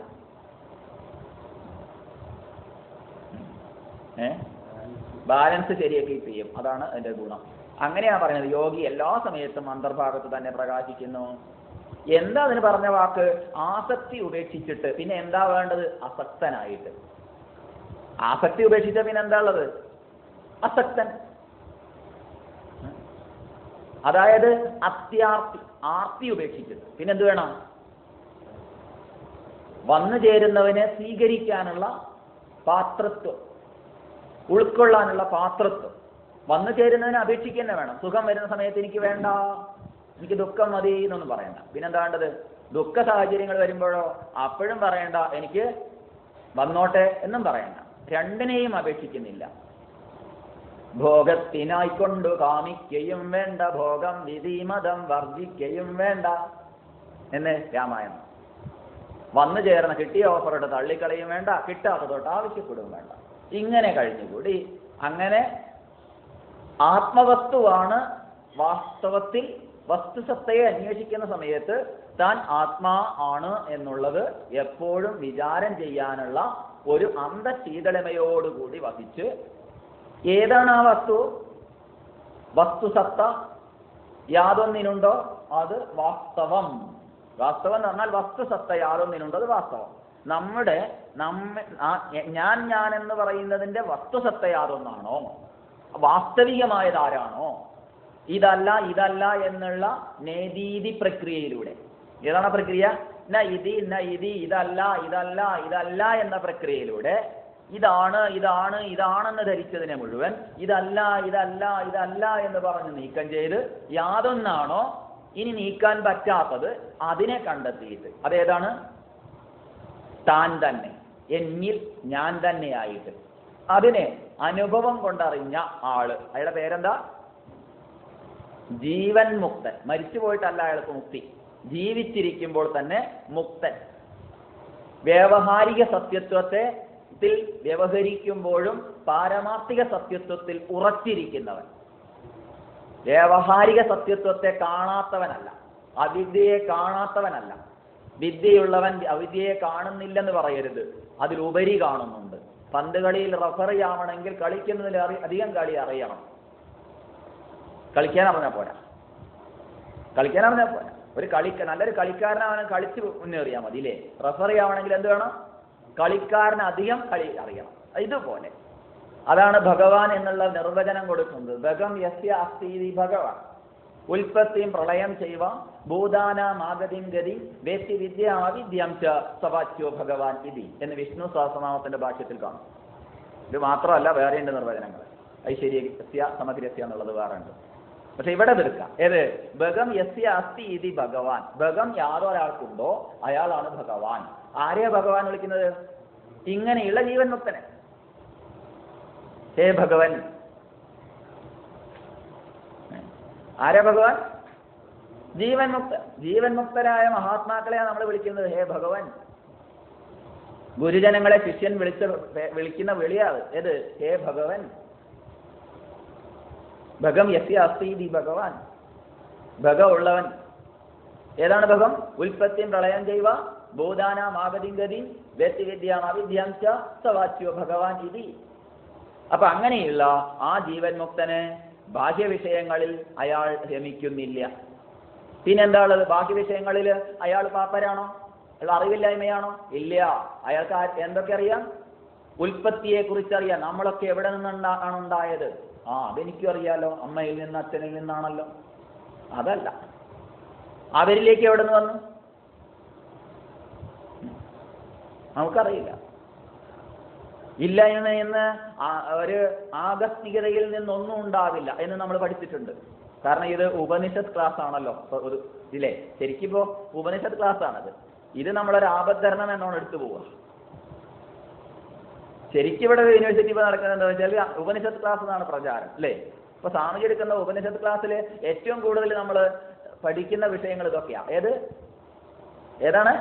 ഏ ബാലൻസ് ശരിയാക്കി ചെയ്യും അതാണ് അതിന്റെ ഗുണം അങ്ങനെയാ പറയുന്നത് യോഗി എല്ലാ സമയത്തും അന്തർഭാഗത്ത് തന്നെ പ്രകാശിക്കുന്നു എന്താ അതിന് പറഞ്ഞ വാക്ക് ആസക്തി ഉപേക്ഷിച്ചിട്ട് പിന്നെ എന്താ വേണ്ടത് അസക്തനായിട്ട് ആസക്തി ഉപേക്ഷിച്ച പിന്നെ എന്താ ഉള്ളത് അസക്തൻ അതായത് അത്യാർത്തി ആർത്തി ഉപേക്ഷിച്ചിട്ട് പിന്നെ എന്ത് വേണം വന്നു ചേരുന്നവനെ സ്വീകരിക്കാനുള്ള പാത്രത്വം ഉൾക്കൊള്ളാനുള്ള പാത്രത്വം വന്നു ചേരുന്നതിനെ അപേക്ഷിക്കുക തന്നെ വേണം സുഖം വരുന്ന സമയത്ത് എനിക്ക് വേണ്ട എനിക്ക് ദുഃഖം മതി എന്നൊന്നും പറയണ്ട പിന്നെന്താ വേണ്ടത് ദുഃഖ സാഹചര്യങ്ങൾ വരുമ്പോഴോ അപ്പോഴും പറയണ്ട എനിക്ക് വന്നോട്ടെ എന്നും പറയണ്ട രണ്ടിനെയും അപേക്ഷിക്കുന്നില്ല ഭോഗത്തിനായിക്കൊണ്ടു കാമിക്കുകയും വേണ്ട ഭോഗം വിധിമതം വർജിക്കുകയും വേണ്ട എന്ന് രാമായണം വന്നു ചേർന്ന് കിട്ടിയ ഓഫറോട് തള്ളിക്കളയും വേണ്ട കിട്ടാത്തതോട്ട് ആവശ്യപ്പെടുകയും വേണ്ട ഇങ്ങനെ കഴിഞ്ഞുകൂടി അങ്ങനെ ആത്മവസ്തുവാണ് വാസ്തവത്തിൽ വസ്തുസത്തയെ അന്വേഷിക്കുന്ന സമയത്ത് താൻ ആത്മാ ആണ് എന്നുള്ളത് എപ്പോഴും വിചാരം ചെയ്യാനുള്ള ഒരു അന്തശീതളമയോടുകൂടി വഹിച്ച് ഏതാണ് ആ വസ്തു വസ്തുസത്ത യാതൊന്നിനുണ്ടോ അത് വാസ്തവം വാസ്തവം എന്ന് പറഞ്ഞാൽ വസ്തുസത്ത യാതൊന്നിനുണ്ടോ അത് വാസ്തവം നമ്മുടെ നമ്മ ആ- ഞാൻ ഞാൻ എന്ന് പറയുന്നതിന്റെ വസ്തുസത്ത യാതൊന്നാണോ വാസ്തവികമായത് ആരാണോ ഇതല്ല ഇതല്ല എന്നുള്ള നേതീതി പ്രക്രിയയിലൂടെ ഏതാണ് ആ പ്രക്രിയ ന ഇതി ന ഇതി ഇതല്ല ഇതല്ല ഇതല്ല എന്ന പ്രക്രിയയിലൂടെ ഇതാണ് ഇതാണ് ഇതാണെന്ന് ധരിച്ചതിനെ മുഴുവൻ ഇതല്ല ഇതല്ല ഇതല്ല എന്ന് പറഞ്ഞ് നീക്കം ചെയ്ത് യാതൊന്നാണോ ഇനി നീക്കാൻ പറ്റാത്തത് അതിനെ കണ്ടെത്തിയിട്ട് അതേതാണ് താൻ തന്നെ എന്നിൽ ഞാൻ തന്നെയായിട്ട് അതിനെ അനുഭവം കൊണ്ടറിഞ്ഞ ആള് അയാളുടെ പേരെന്താ ജീവൻ മുക്തൻ മരിച്ചു പോയിട്ടല്ല അയാൾക്ക് മുക്തി ജീവിച്ചിരിക്കുമ്പോൾ തന്നെ മുക്തൻ വ്യാവഹാരിക സത്യത്വത്തെ ത്തിൽ വ്യവഹരിക്കുമ്പോഴും പാരമാർത്ഥിക സത്യത്വത്തിൽ ഉറച്ചിരിക്കുന്നവൻ വ്യാവഹാരിക സത്യത്വത്തെ കാണാത്തവനല്ല അവിദ്യയെ കാണാത്തവനല്ല വിദ്യയുള്ളവൻ അവിദ്യയെ കാണുന്നില്ലെന്ന് പറയരുത് അതിലുപരി കാണുന്നുണ്ട് പന്ത് കളിയിൽ റഫറി ആവണമെങ്കിൽ കളിക്കുന്നതിൽ അറി അധികം കളി അറിയണം കളിക്കാൻ അറിഞ്ഞാൽ പോരാ കളിക്കാൻ അറിഞ്ഞാൽ പോരാ ഒരു കളിക്ക നല്ലൊരു കളിക്കാരനാവനെ കളിച്ച് മുന്നേറിയാൽ മതി ഇല്ലേ റഫറി ആവണമെങ്കിൽ എന്ത് വേണം കളിക്കാരന് അധികം കളി അറിയണം ഇതുപോലെ അതാണ് ഭഗവാൻ എന്നുള്ള നിർവചനം കൊടുക്കുന്നത് ഭഗം യസ്യ അസ്ഥീതി ഭഗവാൻ ഉൽപ്പത്തിയും പ്രളയം ചെയ്യുക ഭൂതാനാമാഗതിം ഗതി വേത്തി വിദ്യ അവിദ്യം ച സവാച്യോ ഭഗവാൻ ഇതി എന്ന് വിഷ്ണു സഹസ്രനാമത്തിന്റെ ഭാഷ്യത്തിൽ കാണും ഇത് മാത്രമല്ല വേറെയുണ്ട് നിർവചനങ്ങൾ ഐശ്വര്യസ്യ സമഗ്രസ്യ എന്നുള്ളത് വേറെ ഉണ്ട് പക്ഷെ ഇവിടെ തീർക്കാം ഏത് ഭഗം യസ്യ അസ്തി ഇതി ഭഗവാൻ ഭഗം യാതൊരാൾക്കുണ്ടോ അയാളാണ് ഭഗവാൻ ആരെയാ ഭഗവാൻ വിളിക്കുന്നത് ഇങ്ങനെയുള്ള ജീവൻ മുക്തനെ ഹേ ഭഗവൻ ആരാ ഭഗവാൻ ജീവൻ മുക്ത ജീവൻ മുക്തരായ മഹാത്മാക്കളെയാണ് നമ്മൾ വിളിക്കുന്നത് ഹേ ഭഗവൻ ഗുരുജനങ്ങളെ ശിഷ്യൻ വിളിച്ച വിളിക്കുന്ന വിളിയാണ് ഏത് ഹേ ഭഗവൻ ഭഗം യസ്യ അസ്തി ഭഗവാൻ ഭഗ ഉള്ളവൻ ഏതാണ് ഭഗം ഉൽപ്പത്തിയും പ്രളയം ചെയ്യുക ഭൂതാനാം ആഗതിം ഗതി വ്യക്തിവിദ്യാം അവിദ്യാം ച സവാച്യോ ഭഗവാൻ ഇതി അപ്പൊ അങ്ങനെയുള്ള ആ ജീവൻ മുക്തന് ബാഹ്യ വിഷയങ്ങളിൽ അയാൾ രമിക്കുന്നില്ല പിന്നെന്താ ഉള്ളത് ബാഹ്യ വിഷയങ്ങളിൽ അയാൾ പാപ്പരാണോ അയാൾ അറിവില്ലായ്മയാണോ ഇല്ല അയാൾക്ക് ആ- എന്തൊക്കെ അറിയാം ഉൽപ്പത്തിയെ കുറിച്ച് അറിയാം നമ്മളൊക്കെ എവിടെ നിന്നുണ്ടാ ആണ് ഉണ്ടായത് ആ അതെനിക്കും അറിയാലോ അമ്മയിൽ നിന്ന് അച്ഛനിൽ നിന്നാണല്ലോ അതല്ല അവരിലേക്ക് എവിടെ നിന്ന് വന്നു നമുക്കറിയില്ല ഇല്ല എന്ന് എന്ന് ആ- ഒരു ആകസ്മികതയിൽ നിന്നൊന്നും ഉണ്ടാവില്ല എന്ന് നമ്മൾ പഠിച്ചിട്ടുണ്ട് കാരണം ഇത് ഉപനിഷത്ത് ക്ലാസ് ആണല്ലോ ഇപ്പൊ ഒരു ഇല്ലേ ശരിക്കിപ്പോ ഉപനിഷത്ത് ക്ലാസ് ആണത് ഇത് നമ്മളൊരു ആപദ്ധരണം എന്നോണം എടുത്തു പോവുക ശരിക്കും ഇവിടെ യൂണിവേഴ്സിറ്റി ഇപ്പോൾ നടക്കുന്നത് എന്താ വെച്ചാൽ ഉപനിഷത്ത് ക്ലാസ് എന്നാണ് പ്രചാരം അല്ലേ ഇപ്പൊ സ്വാമിജി എടുക്കുന്ന ഉപനിഷത്ത് ക്ലാസ്സിൽ ഏറ്റവും കൂടുതൽ നമ്മൾ പഠിക്കുന്ന വിഷയങ്ങൾ ഇതൊക്കെയാ ഏത് ഏതാണ്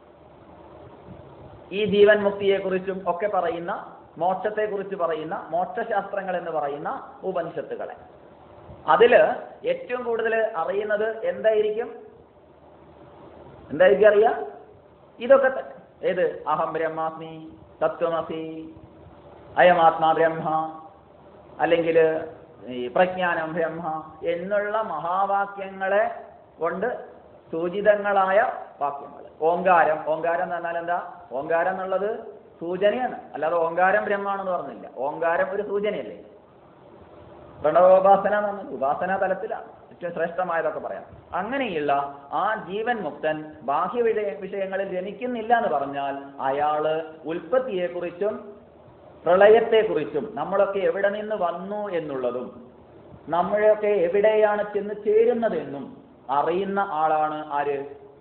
ഈ ജീവൻ മുക്തിയെക്കുറിച്ചും ഒക്കെ പറയുന്ന മോക്ഷത്തെക്കുറിച്ച് പറയുന്ന മോക്ഷശാസ്ത്രങ്ങൾ എന്ന് പറയുന്ന ഉപനിഷത്തുകളെ അതില് ഏറ്റവും കൂടുതൽ അറിയുന്നത് എന്തായിരിക്കും എന്തായിരിക്കും അറിയാം ഇതൊക്കെ തന്നെ ഏത് അഹം ബ്രഹ്മാസ്മി തത്വമസി അയമാത്മാ ബ്രഹ്മ അല്ലെങ്കിൽ ഈ പ്രജ്ഞാനം ബ്രഹ്മ എന്നുള്ള മഹാവാക്യങ്ങളെ കൊണ്ട് സൂചിതങ്ങളായ വാക്യങ്ങൾ ഓങ്കാരം ഓങ്കാരം എന്ന് പറഞ്ഞാൽ എന്താ ഓങ്കാരം എന്നുള്ളത് സൂചനയാണ് അല്ലാതെ ഓങ്കാരം ബ്രഹ്മാണെന്ന് പറഞ്ഞില്ല ഓങ്കാരം ഒരു സൂചനയല്ലേ പ്രണവോപാസന എന്ന് പറഞ്ഞാൽ ഉപാസനാ തലത്തിലാണ് ഏറ്റവും ശ്രേഷ്ഠമായതൊക്കെ പറയാം അങ്ങനെയുള്ള ആ ജീവൻ മുക്തൻ ബാഹ്യ വിഷയ വിഷയങ്ങളിൽ ജനിക്കുന്നില്ല എന്ന് പറഞ്ഞാൽ അയാള് ഉൽപ്പത്തിയെക്കുറിച്ചും പ്രളയത്തെക്കുറിച്ചും നമ്മളൊക്കെ എവിടെ നിന്ന് വന്നു എന്നുള്ളതും നമ്മളൊക്കെ എവിടെയാണ് ചെന്ന് ചേരുന്നതെന്നും അറിയുന്ന ആളാണ് ആര്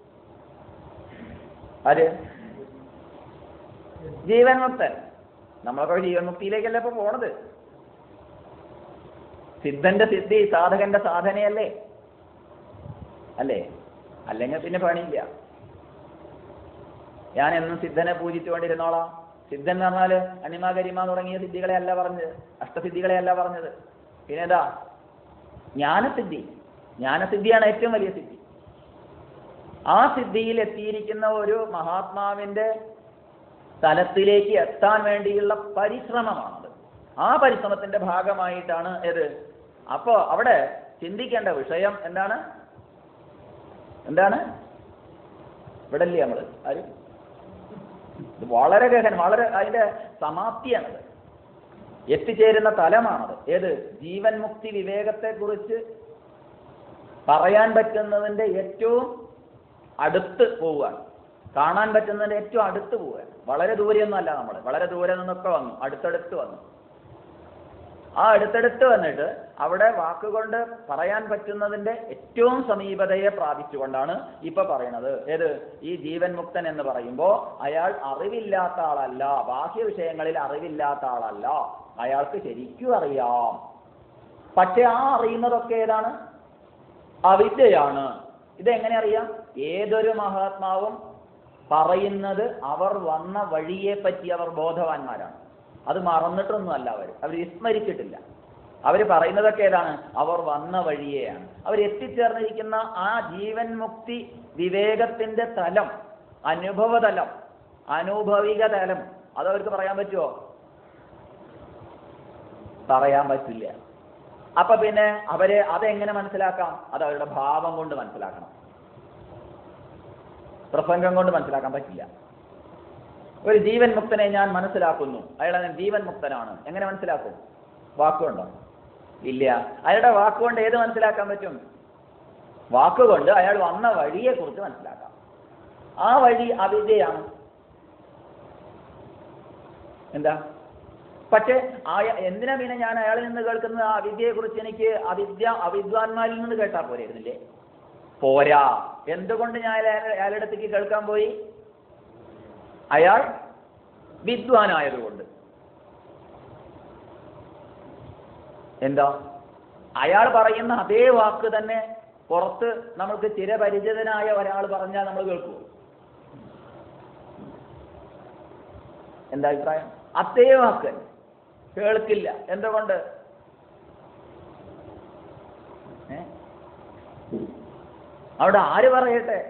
ആര് ജീവൻ മുക്തൻ നമ്മളൊക്കെ ജീവൻ മുക്തിയിലേക്കല്ലേ ഇപ്പൊ പോണത് സിദ്ധന്റെ സിദ്ധി സാധകന്റെ സാധനയല്ലേ അല്ലേ അല്ലെങ്കിൽ പിന്നെ പണിയില്ല ഞാൻ എന്നും സിദ്ധനെ പൂജിച്ചുകൊണ്ടിരുന്നോളാം സിദ്ധൻ എന്ന് പറഞ്ഞാല് അനിമ ഗരിമ തുടങ്ങിയ സിദ്ധികളെ അല്ല പറഞ്ഞത് അഷ്ടസിദ്ധികളെ അല്ല പറഞ്ഞത് പിന്നെ ഏതാ ജ്ഞാനസിദ്ധി ജ്ഞാനസിദ്ധിയാണ് ഏറ്റവും വലിയ സിദ്ധി ആ സിദ്ധിയിൽ എത്തിയിരിക്കുന്ന ഒരു മഹാത്മാവിന്റെ തലത്തിലേക്ക് എത്താൻ വേണ്ടിയുള്ള പരിശ്രമമാണത് ആ പരിശ്രമത്തിന്റെ ഭാഗമായിട്ടാണ് ഇത് അപ്പോ അവിടെ ചിന്തിക്കേണ്ട വിഷയം എന്താണ് എന്താണ് ഇവിടെ ഇല്ലേ നമ്മള് ആര് ഇത് വളരെ ഗഹൻ വളരെ അതിന്റെ സമാപ്തിയാണത് എത്തിച്ചേരുന്ന തലമാണത് ഏത് ജീവൻ മുക്തി വിവേകത്തെക്കുറിച്ച് പറയാൻ പറ്റുന്നതിന്റെ ഏറ്റവും അടുത്ത് പോവുകയാണ് കാണാൻ പറ്റുന്നതിന്റെ ഏറ്റവും അടുത്ത് പോവുകയാണ് വളരെ ദൂരെയൊന്നും അല്ല നമ്മൾ വളരെ ദൂരെ നിന്നൊക്കെ വന്നു അടുത്തടുത്ത് വന്നു ആ അടുത്തടുത്ത് വന്നിട്ട് അവിടെ വാക്കുകൊണ്ട് പറയാൻ പറ്റുന്നതിന്റെ ഏറ്റവും സമീപതയെ പ്രാപിച്ചുകൊണ്ടാണ് ഇപ്പൊ പറയണത് ഏത് ഈ ജീവൻ മുക്തൻ എന്ന് പറയുമ്പോൾ അയാൾ അറിവില്ലാത്ത ആളല്ല ബാഹ്യ വിഷയങ്ങളിൽ അറിവില്ലാത്ത ആളല്ല അയാൾക്ക് ശരിക്കും അറിയാം പക്ഷെ ആ അറിയുന്നതൊക്കെ ഏതാണ് അവിദ്യയാണ് ഇതെങ്ങനെ അറിയാം ഏതൊരു മഹാത്മാവും പറയുന്നത് അവർ വന്ന വഴിയെ പറ്റി അവർ ബോധവാന്മാരാണ് അത് മറന്നിട്ടൊന്നുമല്ല അവർ അവർ വിസ്മരിച്ചിട്ടില്ല അവർ പറയുന്നതൊക്കെ ഏതാണ് അവർ വന്ന വഴിയെയാണ് അവർ എത്തിച്ചേർന്നിരിക്കുന്ന ആ ജീവൻ മുക്തി വിവേകത്തിന്റെ തലം അനുഭവ തലം അനുഭവിക തലം അത് അവർക്ക് പറയാൻ പറ്റുമോ പറയാൻ പറ്റില്ല അപ്പൊ പിന്നെ അവര് അതെങ്ങനെ മനസ്സിലാക്കാം അത് അവരുടെ ഭാവം കൊണ്ട് മനസ്സിലാക്കണം പ്രസംഗം കൊണ്ട് മനസ്സിലാക്കാൻ പറ്റില്ല ഒരു ജീവൻ മുക്തനെ ഞാൻ മനസ്സിലാക്കുന്നു അയാളെ ഞാൻ ജീവൻ മുക്തനാണ് എങ്ങനെ മനസ്സിലാക്കും വാക്കുകൊണ്ടോ ഇല്ല അയാളുടെ വാക്കുകൊണ്ട് ഏത് മനസ്സിലാക്കാൻ പറ്റും വാക്കുകൊണ്ട് അയാൾ വന്ന വഴിയെ കുറിച്ച് മനസ്സിലാക്കാം ആ വഴി അവിദ്യയാണ് എന്താ പക്ഷേ ആയ എന്തിനാ പിന്നെ ഞാൻ അയാളിൽ നിന്ന് കേൾക്കുന്നത് ആ അവിദ്യയെ കുറിച്ച് എനിക്ക് അവിദ്യ അവിദ്വാൻമാരിൽ നിന്ന് കേട്ടാ പോരായിരുന്നില്ലേ പോരാ എന്തുകൊണ്ട് ഞാൻ അയാളെ- അയാളുടെ അടുത്തേക്ക് കേൾക്കാൻ പോയി അയാൾ വിദ്വാനായതുകൊണ്ട് എന്താ അയാൾ പറയുന്ന അതേ വാക്ക് തന്നെ പുറത്ത് നമുക്ക് ചിരപരിചിതനായ ഒരാൾ പറഞ്ഞാൽ നമ്മൾ കേൾക്കുമോ എന്താ അഭിപ്രായം അതേ വാക്ക് തന്നെ. കേൾക്കില്ല എന്തുകൊണ്ട് ഏ? അവിടെ ആര് പറയട്ടെ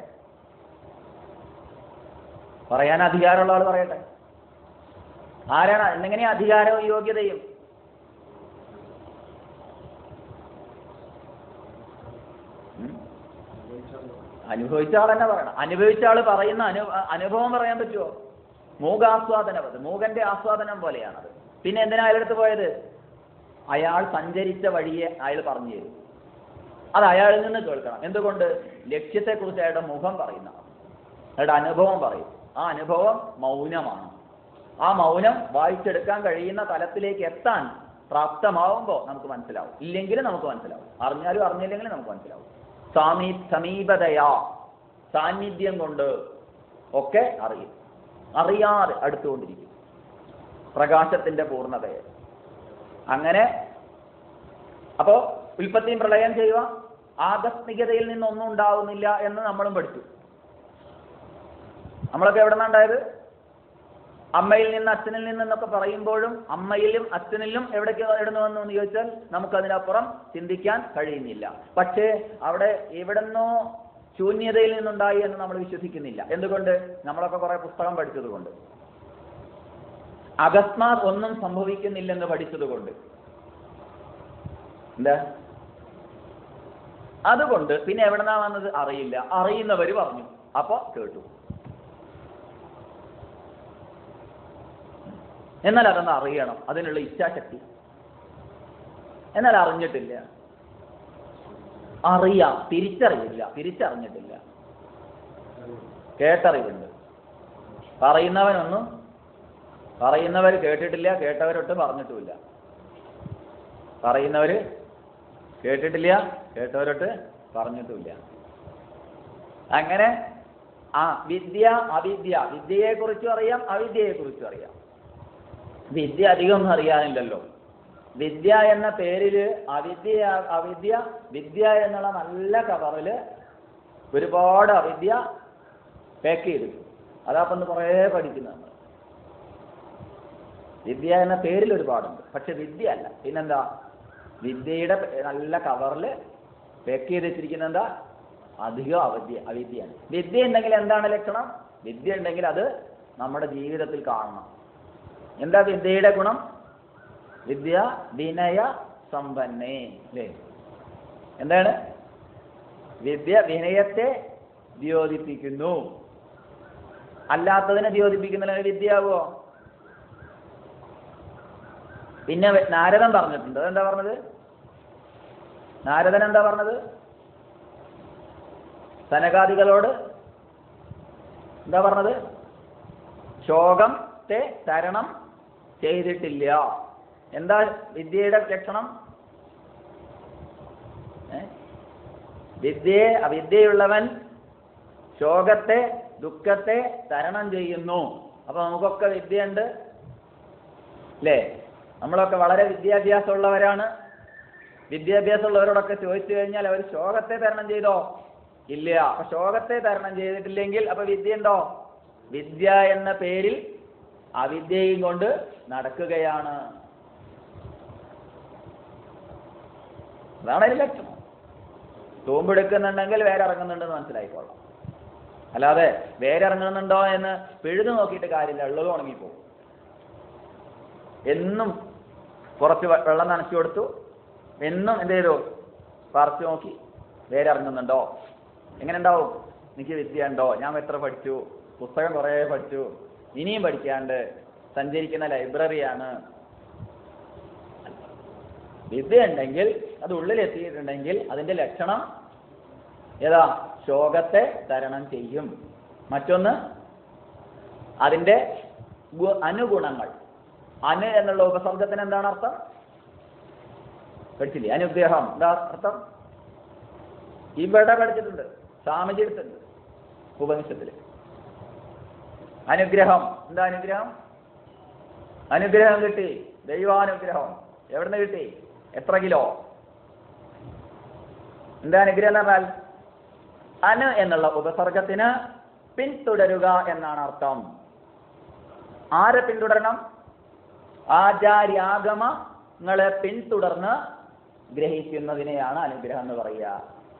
പറയാൻ അധികാരമുള്ള ആൾ പറയട്ടെ ആരാണ് എന്നെങ്ങനെയാ അധികാരവും യോഗ്യതയും ഉം? അനുഭവിച്ച ആൾ തന്നെ പറയണം അനുഭവിച്ച ആൾ പറയുന്ന അനു അനുഭവം പറയാൻ പറ്റുമോ മൂകാസ്വാദനം അത് മൂകന്റെ ആസ്വാദനം പോലെയാണത് പിന്നെ എന്തിനാ അയാളടുത്ത് പോയത് അയാൾ സഞ്ചരിച്ച വഴിയെ അയാൾ പറഞ്ഞു തരും അത് അയാളിൽ നിന്ന് കേൾക്കണം എന്തുകൊണ്ട് ലക്ഷ്യത്തെക്കുറിച്ച് അയാളുടെ മുഖം പറയുന്ന അയാളുടെ അനുഭവം പറയും ആ അനുഭവം മൗനമാണ് ആ മൗനം വായിച്ചെടുക്കാൻ കഴിയുന്ന തലത്തിലേക്ക് എത്താൻ പ്രാപ്തമാവുമ്പോൾ നമുക്ക് മനസ്സിലാവും ഇല്ലെങ്കിൽ നമുക്ക് മനസ്സിലാവും അറിഞ്ഞാലും അറിഞ്ഞില്ലെങ്കിലും നമുക്ക് മനസ്സിലാവും സാമീ സമീപതയാ സാന്നിധ്യം കൊണ്ട് ഒക്കെ അറിയും അറിയാതെ അടുത്തുകൊണ്ടിരിക്കും പ്രകാശത്തിന്റെ പൂർണ്ണതയെ അങ്ങനെ അപ്പോ ഉൽപ്പത്തിയും പ്രളയം ചെയ്യുക ആകസ്മികതയിൽ നിന്നൊന്നും ഉണ്ടാവുന്നില്ല എന്ന് നമ്മളും പഠിച്ചു നമ്മളൊക്കെ എവിടെ നിന്നുണ്ടായത് അമ്മയിൽ നിന്ന് അച്ഛനിൽ നിന്നൊക്കെ പറയുമ്പോഴും അമ്മയിലും അച്ഛനിലും എവിടേക്ക് എവിടുന്ന് വന്നു എന്ന് ചോദിച്ചാൽ നമുക്കതിനപ്പുറം ചിന്തിക്കാൻ കഴിയുന്നില്ല പക്ഷേ അവിടെ എവിടെന്നോ ശൂന്യതയിൽ നിന്നുണ്ടായി എന്ന് നമ്മൾ വിശ്വസിക്കുന്നില്ല എന്തുകൊണ്ട് നമ്മളൊക്കെ കുറെ പുസ്തകം പഠിച്ചതുകൊണ്ട് അകസ്മാത് ഒന്നും സംഭവിക്കുന്നില്ലെന്ന് പഠിച്ചതുകൊണ്ട് എന്താ അതുകൊണ്ട് പിന്നെ എവിടെന്നാ വന്നത് അറിയില്ല അറിയുന്നവര് പറഞ്ഞു അപ്പൊ കേട്ടു എന്നാൽ അതൊന്ന് അറിയണം അതിനുള്ള ഇച്ഛാശക്തി എന്നാൽ അറിഞ്ഞിട്ടില്ല അറിയാം തിരിച്ചറിയില്ല തിരിച്ചറിഞ്ഞിട്ടില്ല കേട്ടറിവുണ്ട് പറയുന്നവനൊന്നും പറയുന്നവർ കേട്ടിട്ടില്ല കേട്ടവരൊട്ട് പറഞ്ഞിട്ടുമില്ല പറയുന്നവര് കേട്ടിട്ടില്ല കേട്ടവരൊട്ട് പറഞ്ഞിട്ടുമില്ല അങ്ങനെ ആ വിദ്യ അവിദ്യ വിദ്യയെ കുറിച്ചും അറിയാം അവിദ്യയെ കുറിച്ചും അറിയാം വിദ്യ അധികമൊന്നും അറിയാനില്ലല്ലോ വിദ്യ എന്ന പേരില് അവിദ്യ അവിദ്യ വിദ്യ എന്നുള്ള നല്ല കവറില് ഒരുപാട് അവിദ്യ പാക്ക് ചെയ്തിട്ടു അതാപ്പം ഒന്ന് കുറേ പഠിക്കുന്നത് നമ്മൾ വിദ്യ എന്ന പേരിൽ ഒരുപാടുണ്ട് പക്ഷെ വിദ്യ അല്ല പിന്നെന്താ വിദ്യയുടെ പേ- നല്ല കവറിൽ പാക്ക് ചെയ്ത് വെച്ചിരിക്കുന്ന എന്താ അധികം അവിദ്യ അവിദ്യയാണ് വിദ്യ ഉണ്ടെങ്കിൽ എന്താണ് ലക്ഷണം വിദ്യ ഉണ്ടെങ്കിൽ അത് നമ്മുടെ ജീവിതത്തിൽ കാണണം എന്താ വിദ്യയുടെ ഗുണം വിദ്യ വിനയ സമ്പന്നേ അല്ലേ എന്താണ് വിദ്യ വിനയത്തെ ദ്യോതിപ്പിക്കുന്നു അല്ലാത്തതിനെ ദ്യോതിപ്പിക്കുന്നില്ല വിദ്യയാവോ പിന്നെ വെ- നാരദൻ പറഞ്ഞിട്ടുണ്ട് അതെന്താ പറഞ്ഞത് നാരദൻ എന്താ പറഞ്ഞത് സനകാദികളോട് എന്താ പറഞ്ഞത് ശോകത്തെ തരണം ചെയ്തിട്ടില്ല എന്താ വിദ്യയുടെ ലക്ഷണം ഏ? വിദ്യയെ അവിദ്യയുള്ളവൻ ശോകത്തെ ദുഃഖത്തെ തരണം ചെയ്യുന്നു അപ്പൊ നമുക്കൊക്കെ വിദ്യയുണ്ട് അല്ലേ നമ്മളൊക്കെ വളരെ വിദ്യാഭ്യാസമുള്ളവരാണ് വിദ്യാഭ്യാസമുള്ളവരോടൊക്കെ ചോദിച്ചു കഴിഞ്ഞാൽ അവർ ശോകത്തെ തരണം ചെയ്തോ ഇല്ല അപ്പൊ ശോകത്തെ തരണം ചെയ്തിട്ടില്ലെങ്കിൽ അപ്പൊ വിദ്യ ഉണ്ടോ വിദ്യ എന്ന പേരിൽ അവിദ്യയും കൊണ്ട് നടക്കുകയാണ് അതാണ് അതിന്റെ ലക്ഷണം തൂമ്പെടുക്കുന്നുണ്ടെങ്കിൽ വേറെ ഇറങ്ങുന്നുണ്ടെന്ന് മനസ്സിലായിക്കോളാം അല്ലാതെ വേറെ ഇറങ്ങുന്നുണ്ടോ എന്ന് പിഴുതു നോക്കിയിട്ട് കാര്യമില്ല ഉള്ളത് ഉണങ്ങിപ്പോകും എന്നും കുറച്ച് വെ- വെള്ളം നനച്ചു കൊടുത്തു എന്നും എന്ത് ചെയ്തു പറിച്ചു നോക്കി വേറെ ഇറങ്ങുന്നുണ്ടോ എങ്ങനെ ഉണ്ടാവും എനിക്ക് വിദ്യ ഉണ്ടോ ഞാൻ എത്ര പഠിച്ചു പുസ്തകം കുറേ പഠിച്ചു ഇനിയും പഠിക്കാണ്ട് സഞ്ചരിക്കുന്ന ലൈബ്രറിയാണ് വിദ്യ ഉണ്ടെങ്കിൽ അത് ഉള്ളിലെത്തിയിട്ടുണ്ടെങ്കിൽ അതിന്റെ ലക്ഷണം ഏതാ ശോകത്തെ തരണം ചെയ്യും മറ്റൊന്ന് അതിന്റെ ഗു- അനുഗുണങ്ങൾ അനു എന്നുള്ള ഉപസർഗത്തിന് എന്താണ് അർത്ഥം പഠിച്ചില്ലേ അനുഗ്രഹം എന്താ അർത്ഥം ഇവിടെ പഠിച്ചിട്ടുണ്ട് സ്വാമിജി എടുത്തിട്ടുണ്ട് ഉപനിഷത്തില് അനുഗ്രഹം എന്താ അനുഗ്രഹം അനുഗ്രഹം കിട്ടി ദൈവാനുഗ്രഹം എവിടുന്ന് കിട്ടി എത്ര കിലോ എന്താ അനുഗ്രഹം എന്ന് പറഞ്ഞാൽ അനു എന്നുള്ള ഉപസർഗത്തിന് പിന്തുടരുക എന്നാണ് അർത്ഥം ആരെ പിന്തുടരണം ആചാര്യാഗമങ്ങളെ പിന്തുടർന്ന് ഗ്രഹിക്കുന്നതിനെയാണ് അനുഗ്രഹം എന്ന് പറയുക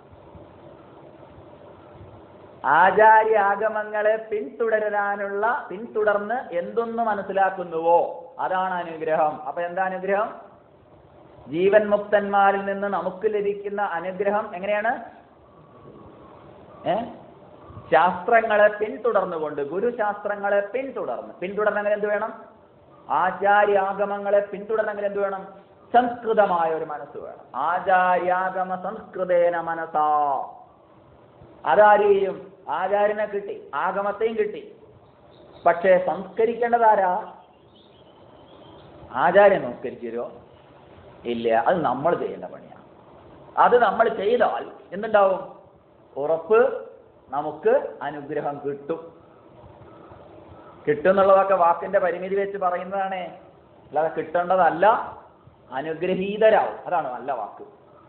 ആചാര്യാഗമങ്ങളെ പിന്തുടരാനുള്ള പിന്തുടർന്ന് എന്തൊന്ന് മനസ്സിലാക്കുന്നുവോ അതാണ് അനുഗ്രഹം അപ്പൊ എന്താ അനുഗ്രഹം ജീവൻ മുക്തന്മാരിൽ നിന്ന് നമുക്ക് ലഭിക്കുന്ന അനുഗ്രഹം എങ്ങനെയാണ് ഏ ശാസ്ത്രങ്ങളെ പിന്തുടർന്നുകൊണ്ട് ഗുരുശാസ്ത്രങ്ങളെ പിന്തുടർന്ന് പിന്തുടരണമെങ്കിൽ എന്ത് വേണം ആചാര്യാഗമങ്ങളെ പിന്തുടരണമെങ്കിൽ എന്ത് വേണം സംസ്കൃതമായ ഒരു മനസ്സ് വേണം ആചാര്യാഗമ സംസ്കൃതേന മനസാ അതാരെയും ആചാര്യനെ കിട്ടി ആഗമത്തെയും കിട്ടി പക്ഷേ സംസ്കരിക്കേണ്ടതാരാ ആചാര്യൻ സംസ്കരിച്ചു തരുമോ ഇല്ല അത് നമ്മൾ ചെയ്യേണ്ട പണിയാണ് അത് നമ്മൾ ചെയ്താൽ എന്തുണ്ടാവും ഉറപ്പ് നമുക്ക് അനുഗ്രഹം കിട്ടും കിട്ടും എന്നുള്ളതൊക്കെ വാക്കിന്റെ പരിമിതി വെച്ച് പറയുന്നതാണേ അല്ലാതെ കിട്ടേണ്ടതല്ല അനുഗ്രഹീതരാവും അതാണ് നല്ല വാക്ക്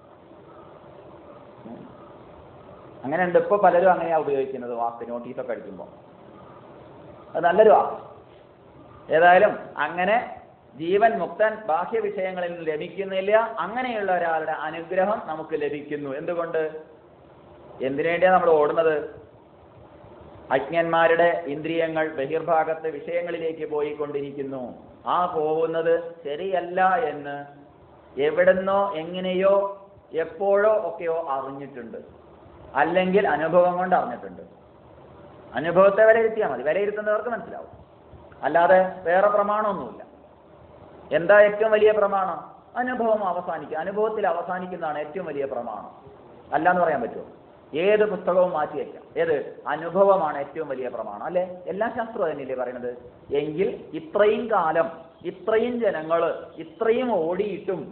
അങ്ങനെ ഉണ്ട് ഇപ്പൊ പലരും അങ്ങനെയാ ഉപയോഗിക്കുന്നത് വാക്ക് നോട്ടീസൊക്കെ അടിക്കുമ്പോൾ അത് നല്ലൊരു വാക്ക് ഏതായാലും അങ്ങനെ ജീവൻ മുക്തൻ ബാഹ്യ വിഷയങ്ങളിൽ നിന്ന് ലഭിക്കുന്നില്ല അങ്ങനെയുള്ള ഒരാളുടെ അനുഗ്രഹം നമുക്ക് ലഭിക്കുന്നു എന്തുകൊണ്ട് എന്തിനു വേണ്ടിയാണ് നമ്മൾ ഓടുന്നത് അജ്ഞന്മാരുടെ ഇന്ദ്രിയങ്ങൾ ബഹിർഭാഗത്ത് വിഷയങ്ങളിലേക്ക് പോയിക്കൊണ്ടിരിക്കുന്നു ആ പോകുന്നത് ശരിയല്ല എന്ന് എവിടുന്നോ എങ്ങനെയോ എപ്പോഴോ ഒക്കെയോ അറിഞ്ഞിട്ടുണ്ട് അല്ലെങ്കിൽ അനുഭവം കൊണ്ട് അറിഞ്ഞിട്ടുണ്ട് അനുഭവത്തെ വിലയിരുത്തിയാൽ മതി വിലയിരുത്തുന്നവർക്ക് മനസ്സിലാവും അല്ലാതെ വേറെ പ്രമാണമൊന്നുമില്ല എന്താ ഏറ്റവും വലിയ പ്രമാണം അനുഭവം അവസാനിക്കുക അനുഭവത്തിൽ അവസാനിക്കുന്നതാണ് ഏറ്റവും വലിയ പ്രമാണം അല്ല എന്ന് പറയാൻ പറ്റുമോ ഏത് പുസ്തകവും മാറ്റി വയ്ക്കാം ഏത് അനുഭവമാണ് ഏറ്റവും വലിയ പ്രമാണം അല്ലെ എല്ലാ ശാസ്ത്രവും തന്നെയല്ലേ പറയണത് എങ്കിൽ ഇത്രയും കാലം ഇത്രയും ജനങ്ങള് ഇത്രയും ഓടിയിട്ടും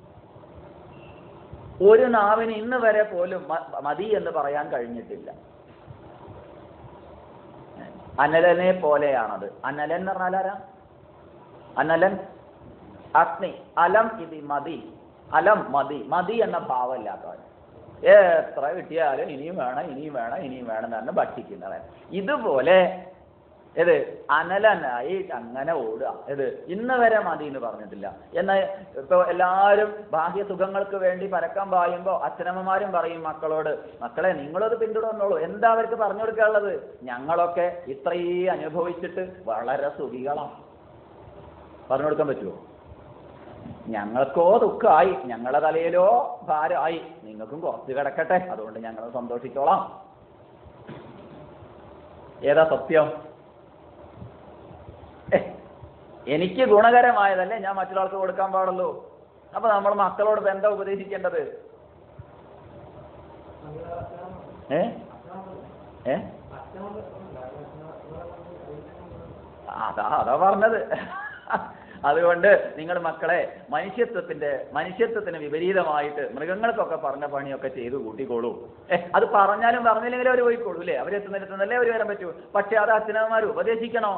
ഒരു നാവിന് ഇന്ന് വരെ പോലും മ- മതി എന്ന് പറയാൻ കഴിഞ്ഞിട്ടില്ല അനലനെ പോലെയാണത് അനലൻ എന്ന് പറഞ്ഞാൽ ആരാ അനലൻ അഗ്നി അലം ഇത് മതി അലം മതി മതി എന്ന ഭാവമില്ലാത്തവൻ എത്ര കിട്ടിയാലും ഇനിയും വേണം ഇനിയും വേണം ഇനിയും വേണം എന്ന് പറഞ്ഞ് ഭക്ഷിക്കുന്നവൻ ഇതുപോലെ ഇത് അനലനായി അങ്ങനെ ഓടുക ഇത് ഇന്ന് വരെ മതി എന്ന് പറഞ്ഞിട്ടില്ല എന്നാൽ ഇപ്പൊ എല്ലാവരും ബാഹ്യ സുഖങ്ങൾക്ക് വേണ്ടി പരക്കം പായുമ്പോൾ അച്ഛനമ്മമാരും പറയും മക്കളോട് മക്കളെ നിങ്ങളത് പിന്തുടർന്നോളൂ എന്താ അവർക്ക് പറഞ്ഞു കൊടുക്കാനുള്ളത് ഞങ്ങളൊക്കെ ഇത്രയും അനുഭവിച്ചിട്ട് വളരെ സുഖികളാണ് പറഞ്ഞു കൊടുക്കാൻ പറ്റുമോ ഞങ്ങൾക്കോ ദുഃഖമായി ഞങ്ങളുടെ തലയിലോ ഭാരമായി നിങ്ങൾക്കും കുറച്ച് കിടക്കട്ടെ അതുകൊണ്ട് ഞങ്ങൾ സന്തോഷിച്ചോളാം ഏതാ സത്യം ഏ, എനിക്ക് ഗുണകരമായതല്ലേ ഞാൻ മറ്റൊരാൾക്ക് കൊടുക്കാൻ പാടുള്ളൂ അപ്പൊ നമ്മൾ മക്കളോട് ഇപ്പൊ എന്താ ഉപദേശിക്കേണ്ടത് ഏ ഏ അതാ അതാ പറഞ്ഞത് അതുകൊണ്ട് നിങ്ങൾ മക്കളെ മനുഷ്യത്വത്തിന്റെ മനുഷ്യത്വത്തിന് വിപരീതമായിട്ട് മൃഗങ്ങൾക്കൊക്കെ പറഞ്ഞ പണിയൊക്കെ ചെയ്തു കൂട്ടിക്കോളൂ ഏ അത് പറഞ്ഞാലും പറഞ്ഞില്ലെങ്കിലും അവർ പോയിക്കോളൂ അല്ലേ അവരെത്തുന്നിടത്തുനിന്നല്ലേ അവർ വരാൻ പറ്റൂ പക്ഷെ അത് അച്ഛനമ്മമാർ ഉപദേശിക്കണോ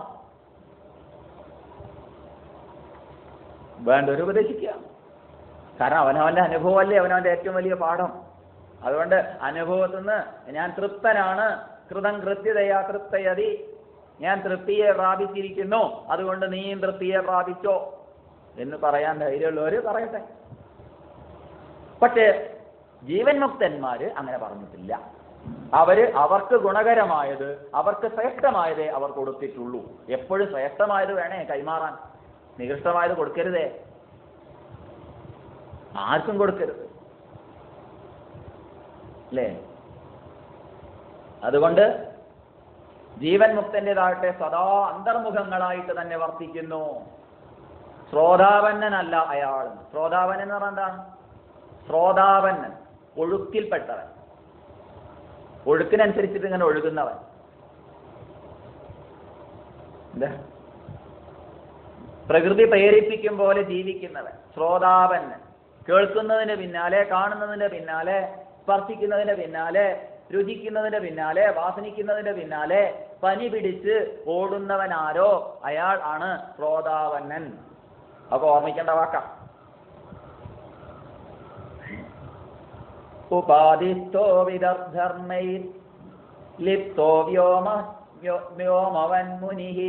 വേണ്ടവർ ഉപദേശിക്കുക കാരണം അവനവന്റെ അനുഭവമല്ലേ അവനവന്റെ ഏറ്റവും വലിയ പാഠം അതുകൊണ്ട് അനുഭവത്തിൽ നിന്ന് ഞാൻ തൃപ്തനാണ് കൃതം കൃത്യതയാ തൃപ്തയതി ഞാൻ തൃപ്തിയെ പ്രാപിച്ചിരിക്കുന്നു അതുകൊണ്ട് നീയും തൃപ്തിയെ പ്രാപിച്ചോ എന്ന് പറയാൻ ധൈര്യമുള്ളവര് പറയട്ടെ പക്ഷേ ജീവൻ മുക്തന്മാര് അങ്ങനെ പറഞ്ഞിട്ടില്ല അവര് അവർക്ക് ഗുണകരമായത് അവർക്ക് ശ്രേഷ്ഠമായതേ അവർ കൊടുത്തിട്ടുള്ളൂ എപ്പോഴും ശ്രേഷ്ഠമായത് വേണേ കൈമാറാൻ നികൃഷ്ടമായത് കൊടുക്കരുതേ ആർക്കും കൊടുക്കരുത് അല്ലേ അതുകൊണ്ട് ജീവൻ മുക്തൻ്റെതാകട്ടെ സദാ അന്തർമുഖങ്ങളായിട്ട് തന്നെ വർത്തിക്കുന്നു ശ്രോതാവന്നനല്ല അയാൾ ശ്രോതാവൻ എന്ന് പറഞ്ഞാൽ എന്താണ് ശ്രോതാവന്നൻ ഒഴുക്കിൽപ്പെട്ടവൻ ഒഴുക്കിനനുസരിച്ചിട്ട് ഇങ്ങനെ ഒഴുകുന്നവൻ എന്താ പ്രകൃതി പ്രേരിപ്പിക്കും പോലെ ജീവിക്കുന്നവൻ ശ്രോതാവന്നൻ കേൾക്കുന്നതിന് പിന്നാലെ കാണുന്നതിന്റെ പിന്നാലെ സ്പർശിക്കുന്നതിന്റെ പിന്നാലെ രുചിക്കുന്നതിന്റെ പിന്നാലെ വാസനിക്കുന്നതിന്റെ പിന്നാലെ പനി പിടിച്ച് ഓടുന്നവനാരോ അയാൾ ആണ് ശ്രോതാവന്നൻ അപ്പൊ ഓർമ്മിക്കേണ്ട വാക്ക ഉപാധിസ്ഥോ വിദർധർമ്മൈ ലിപ്തോ വ്യോമ വ്യോ- വ്യോമവൻ മുനിഹി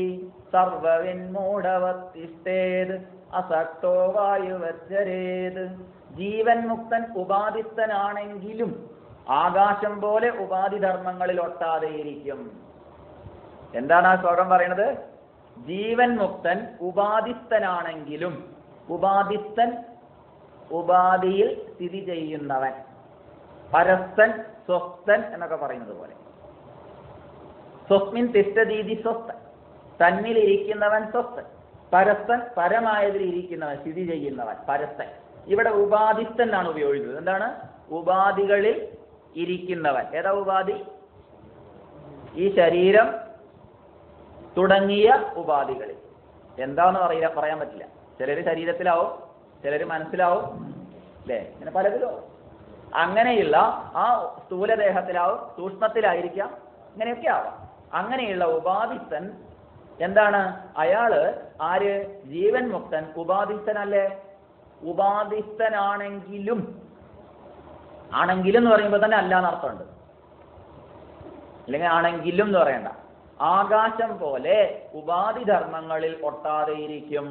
സർവവിന്മൂഢവത്തിഷ്ഠേത് അസക്തോ വായുവച്ചരേത് ജീവൻ മുക്തൻ ഉപാധിസ്ഥനാണെങ്കിലും ആകാശം പോലെ ഉപാധി ധർമ്മങ്ങളിൽ ഒട്ടാതെയിരിക്കും എന്താണ് ആ ശ്ലോകം പറയുന്നത് ജീവൻ മുക്തൻ ഉപാധിസ്ഥനാണെങ്കിലും ഉപാധിസ്ഥൻ ഉപാധിയിൽ സ്ഥിതി ചെയ്യുന്നവൻ പരസ്ഥൻ സ്വസ്ഥൻ എന്നൊക്കെ പറയുന്നത് പോലെ സ്വസ്മിൻ തിഷ്ടതീതി സ്വസ്ഥൻ തന്നിലിരിക്കുന്നവൻ സ്വസ്ഥൻ പരസ്ഥൻ പരമായതിൽ ഇരിക്കുന്നവൻ സ്ഥിതി ചെയ്യുന്നവൻ പരസ്ഥൻ ഇവിടെ ഉപാധിസ്ഥൻ എന്നാണ് ഉപയോഗിച്ചത് എന്താണ് ഉപാധികളിൽ ഇരിക്കുന്നവൻ ഏതാ ഉപാധി ഈ ശരീരം തുടങ്ങിയ ഉപാധികളിൽ എന്താന്ന് പറയില്ല പറയാൻ പറ്റില്ല ചിലര് ശരീരത്തിലാവും ചിലര് മനസ്സിലാവും അല്ലേ ഇങ്ങനെ പലതിലും ആവും. അങ്ങനെയുള്ള ആ സ്ഥൂലദേഹത്തിലാവും സൂക്ഷ്മത്തിലായിരിക്കാം ഇങ്ങനെയൊക്കെ ആവാം അങ്ങനെയുള്ള ഉപാധിസ്ഥൻ എന്താണ് അയാള് ആര് ജീവൻ മുക്തൻ ഉപാധിസ്ഥനല്ലേ ഉപാധിസ്ഥനാണെങ്കിലും ആണെങ്കിലും എന്ന് പറയുമ്പോൾ തന്നെ അല്ല എന്നർത്ഥമുണ്ട് അല്ലെങ്കിൽ ആണെങ്കിലും എന്ന് പറയണ്ട ആകാശം പോലെ ഉപാധി ധർമ്മങ്ങളിൽ ഒട്ടാതെയിരിക്കും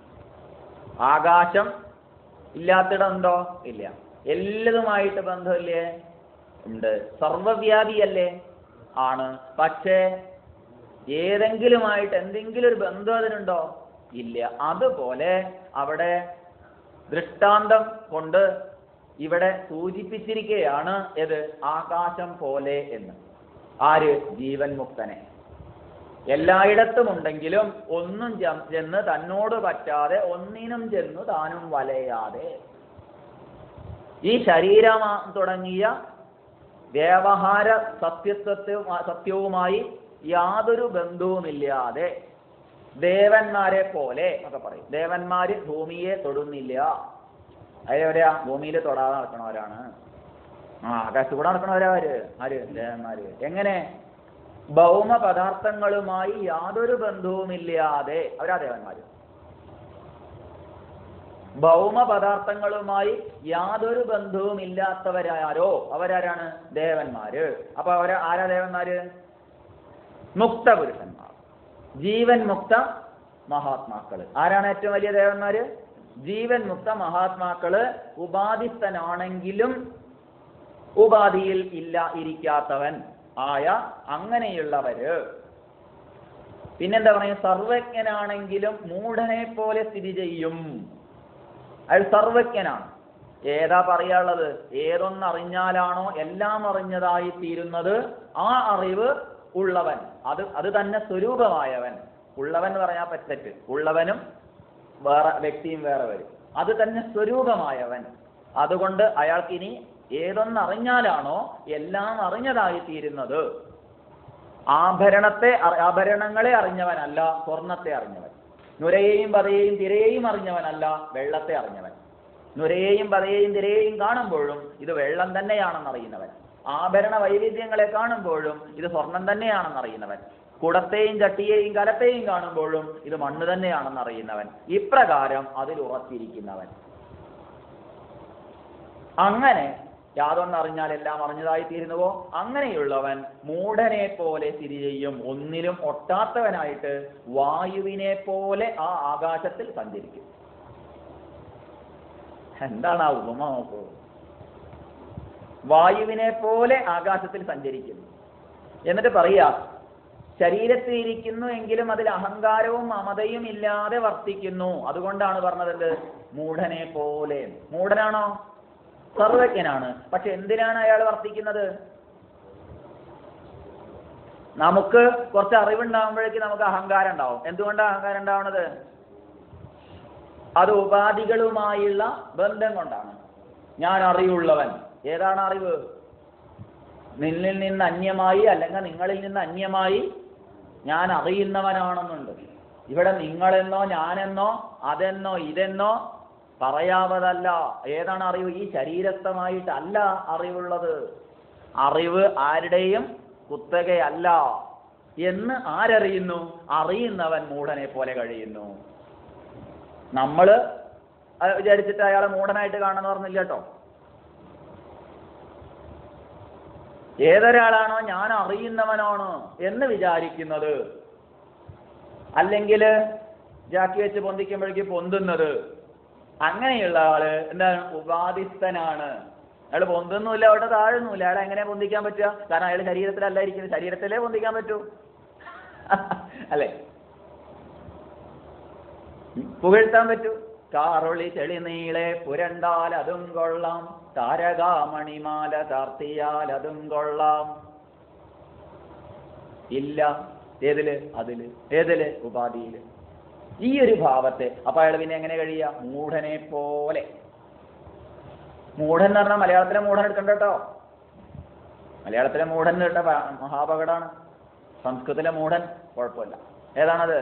ആകാശം ഇല്ലാത്തിടമുണ്ടോ ഇല്ല എല്ലാതുമായിട്ട് ബന്ധമില്ലേ ഉണ്ട് സർവവ്യാപിയല്ലേ ആണ് പക്ഷേ ഏതെങ്കിലുമായിട്ട് എന്തെങ്കിലും ഒരു ബന്ധം അതിനുണ്ടോ ഇല്ല അതുപോലെ അവിടെ ദൃഷ്ടാന്തം കൊണ്ട് ഇവിടെ സൂചിപ്പിച്ചിരിക്കുകയാണ് ഏത് ആകാശം പോലെ എന്ന് ആര് ജീവൻ മുക്തനെ എല്ലായിടത്തും ഉണ്ടെങ്കിലും ഒന്നും ചെ- ചെന്ന് തന്നോട് പറ്റാതെ ഒന്നിനും ചെന്നു താനും വലയാതെ ഈ ശരീരം തുടങ്ങിയ വ്യവഹാര സത്യത്വത്തെ സത്യവുമായി യാതൊരു ബന്ധവുമില്ലാതെ ദേവന്മാരെ പോലെ ഒക്കെ പറയും ദേവന്മാര് ഭൂമിയെ തൊടുന്നില്ല അതെവിടെയാ ഭൂമിയിൽ തൊടാതെ നടക്കണവരാണ് ആ ആകാശത്ത് കൂടെ നടക്കണവരാര് ആര് ദേവന്മാര് എങ്ങനെ ഭൗമ പദാർത്ഥങ്ങളുമായി യാതൊരു ബന്ധവുമില്ലാതെ അവരാ ദേവന്മാര് ഭൗമ പദാർത്ഥങ്ങളുമായി യാതൊരു ബന്ധവും ഇല്ലാത്തവരാരോ അവരാരാണ് ദേവന്മാര് അപ്പൊ അവര് ആരാ ദേവന്മാര് മുക്ത പുരുഷന്മാർ ജീവൻ മുക്ത മഹാത്മാക്കള് ആരാണ് ഏറ്റവും വലിയ ദേവന്മാര് ജീവൻ മുക്ത മഹാത്മാക്കള് ഉപാധിസ്ഥനാണെങ്കിലും ഉപാധിയിൽ ഇല്ല ഇരിക്കാത്തവൻ ആയ അങ്ങനെയുള്ളവര് പിന്നെന്താ പറയുക സർവജ്ഞനാണെങ്കിലും മൂഢനെ പോലെ സ്ഥിതി ചെയ്യും അയാൾ സർവജ്ഞനാണ് ഏതാ പറയാനുള്ളത് ഏതൊന്നറിഞ്ഞാലാണോ എല്ലാം അറിഞ്ഞതായി തീരുന്നത് ആ അറിവ് ഉള്ളവൻ അത് അത് തന്നെ സ്വരൂപമായവൻ ഉള്ളവൻ എന്ന് പറഞ്ഞാൽ പറ്ററ്റ് ഉള്ളവനും വേറെ വ്യക്തിയും വേറെ വരും അത് തന്നെ സ്വരൂപമായവൻ അതുകൊണ്ട് അയാൾക്കിനി ഏതൊന്നറിഞ്ഞാലാണോ എല്ലാം അറിഞ്ഞതായി തീരുന്നത് ആഭരണത്തെ അറി- ആഭരണങ്ങളെ അറിഞ്ഞവനല്ല സ്വർണത്തെ അറിഞ്ഞവൻ നുരയെയും പതയെയും തിരയെയും അറിഞ്ഞവനല്ല വെള്ളത്തെ അറിഞ്ഞവൻ നുരയെയും പതയെയും തിരയെയും കാണുമ്പോഴും ഇത് വെള്ളം തന്നെയാണെന്ന് അറിയുന്നവൻ ആഭരണ വൈവിധ്യങ്ങളെ കാണുമ്പോഴും ഇത് സ്വർണം തന്നെയാണെന്ന് അറിയുന്നവൻ കുടത്തെയും ചട്ടിയെയും കലത്തെയും കാണുമ്പോഴും ഇത് മണ്ണ് തന്നെയാണെന്ന് അറിയുന്നവൻ ഇപ്രകാരം അതിൽ ഉറച്ചിരിക്കുന്നവൻ അങ്ങനെ യാതൊന്നറിഞ്ഞാൽ എല്ലാം അറിഞ്ഞതായി തീരുന്നുവോ അങ്ങനെയുള്ളവൻ മൂഢനെ പോലെ സ്ഥിതി ചെയ്യും ഒന്നിലും ഒട്ടാത്തവനായിട്ട് വായുവിനെ പോലെ ആ ആകാശത്തിൽ സഞ്ചരിക്കും എന്താണ് ആ ഉപമ നോക്കൂ വായുവിനെ പോലെ ആകാശത്തിൽ സഞ്ചരിക്കുന്നു എന്നിട്ട് പറയാ ശരീരത്തിൽ ഇരിക്കുന്നു എങ്കിലും അതിൽ അഹങ്കാരവും മമതയും ഇല്ലാതെ വർത്തിക്കുന്നു അതുകൊണ്ടാണ് പറഞ്ഞത് എന്ത് മൂഢനെ പോലെ മൂഢനാണോ സർവജ്ഞനാണ് പക്ഷെ എന്തിനാണ് അയാൾ വർത്തിക്കുന്നത് നമുക്ക് കുറച്ച് അറിവുണ്ടാകുമ്പോഴേക്ക് നമുക്ക് അഹങ്കാരം ഉണ്ടാവും എന്തുകൊണ്ടാണ് അഹങ്കാരം ഉണ്ടാവുന്നത് അത് ഉപാധികളുമായുള്ള ബന്ധം കൊണ്ടാണ് ഞാൻ അറിവുള്ളവൻ ഏതാണ് അറിവ് നിന്നിൽ നിന്ന് അന്യമായി അല്ലെങ്കിൽ നിങ്ങളിൽ നിന്ന് അന്യമായി ഞാൻ അറിയുന്നവനാണെന്നുണ്ട് ഇവിടെ നിങ്ങളെന്നോ ഞാനെന്നോ അതെന്നോ ഇതെന്നോ പറയാവതല്ല ഏതാണ് അറിവ് ഈ ശരീരസ്ഥമായിട്ടല്ല അറിവുള്ളത് അറിവ് ആരുടെയും കുത്തകയല്ല എന്ന് ആരറിയുന്നു അറിയുന്നവൻ മൂഢനെ പോലെ കഴിയുന്നു നമ്മള് അത് വിചാരിച്ചിട്ട് അയാളെ മൂഢനായിട്ട് കാണണമെന്ന് പറഞ്ഞില്ല കേട്ടോ ഏതൊരാളാണോ ഞാൻ അറിയുന്നവനാണ് എന്ന് വിചാരിക്കുന്നത് അല്ലെങ്കിൽ ജാക്കി വെച്ച് പൊന്തിക്കുമ്പോഴേക്ക് പൊന്തുന്നത് അങ്ങനെയുള്ള ആള് എന്താണ് ഉപാധിസ്ഥനാണ് അയാൾ പൊന്തുന്നുമില്ല അവിടെ താഴുന്നുമില്ല അയാളെ എങ്ങനെ പൊന്തിക്കാൻ പറ്റുക കാരണം അയാൾ ശരീരത്തിലല്ല ഇരിക്കുന്നത് ശരീരത്തിലേ പൊന്തിക്കാൻ പറ്റൂ അല്ലേ പുകഴ്ത്താൻ പറ്റൂ കാറൊളി ചെളി നീളെ പുരണ്ടാൽ അതും കൊള്ളാം താരകാമണിമാല ചാർത്തിയാൽ അതും കൊള്ളാം ഇല്ല ഏതില് അതില് ഏതില് ഉപാധിയില് ഈ ഒരു ഭാവത്തെ അപ്പൊ അയാൾ പിന്നെ എങ്ങനെ കഴിയുക മൂഢനെ പോലെ മൂഢൻ എന്ന് പറഞ്ഞാൽ മലയാളത്തിലെ മൂഢൻ എടുക്കണ്ട കേട്ടോ മലയാളത്തിലെ മൂഢൻ കേട്ട മഹാപകടാണ് സംസ്കൃതത്തിലെ മൂഢൻ കുഴപ്പമില്ല ഏതാണത്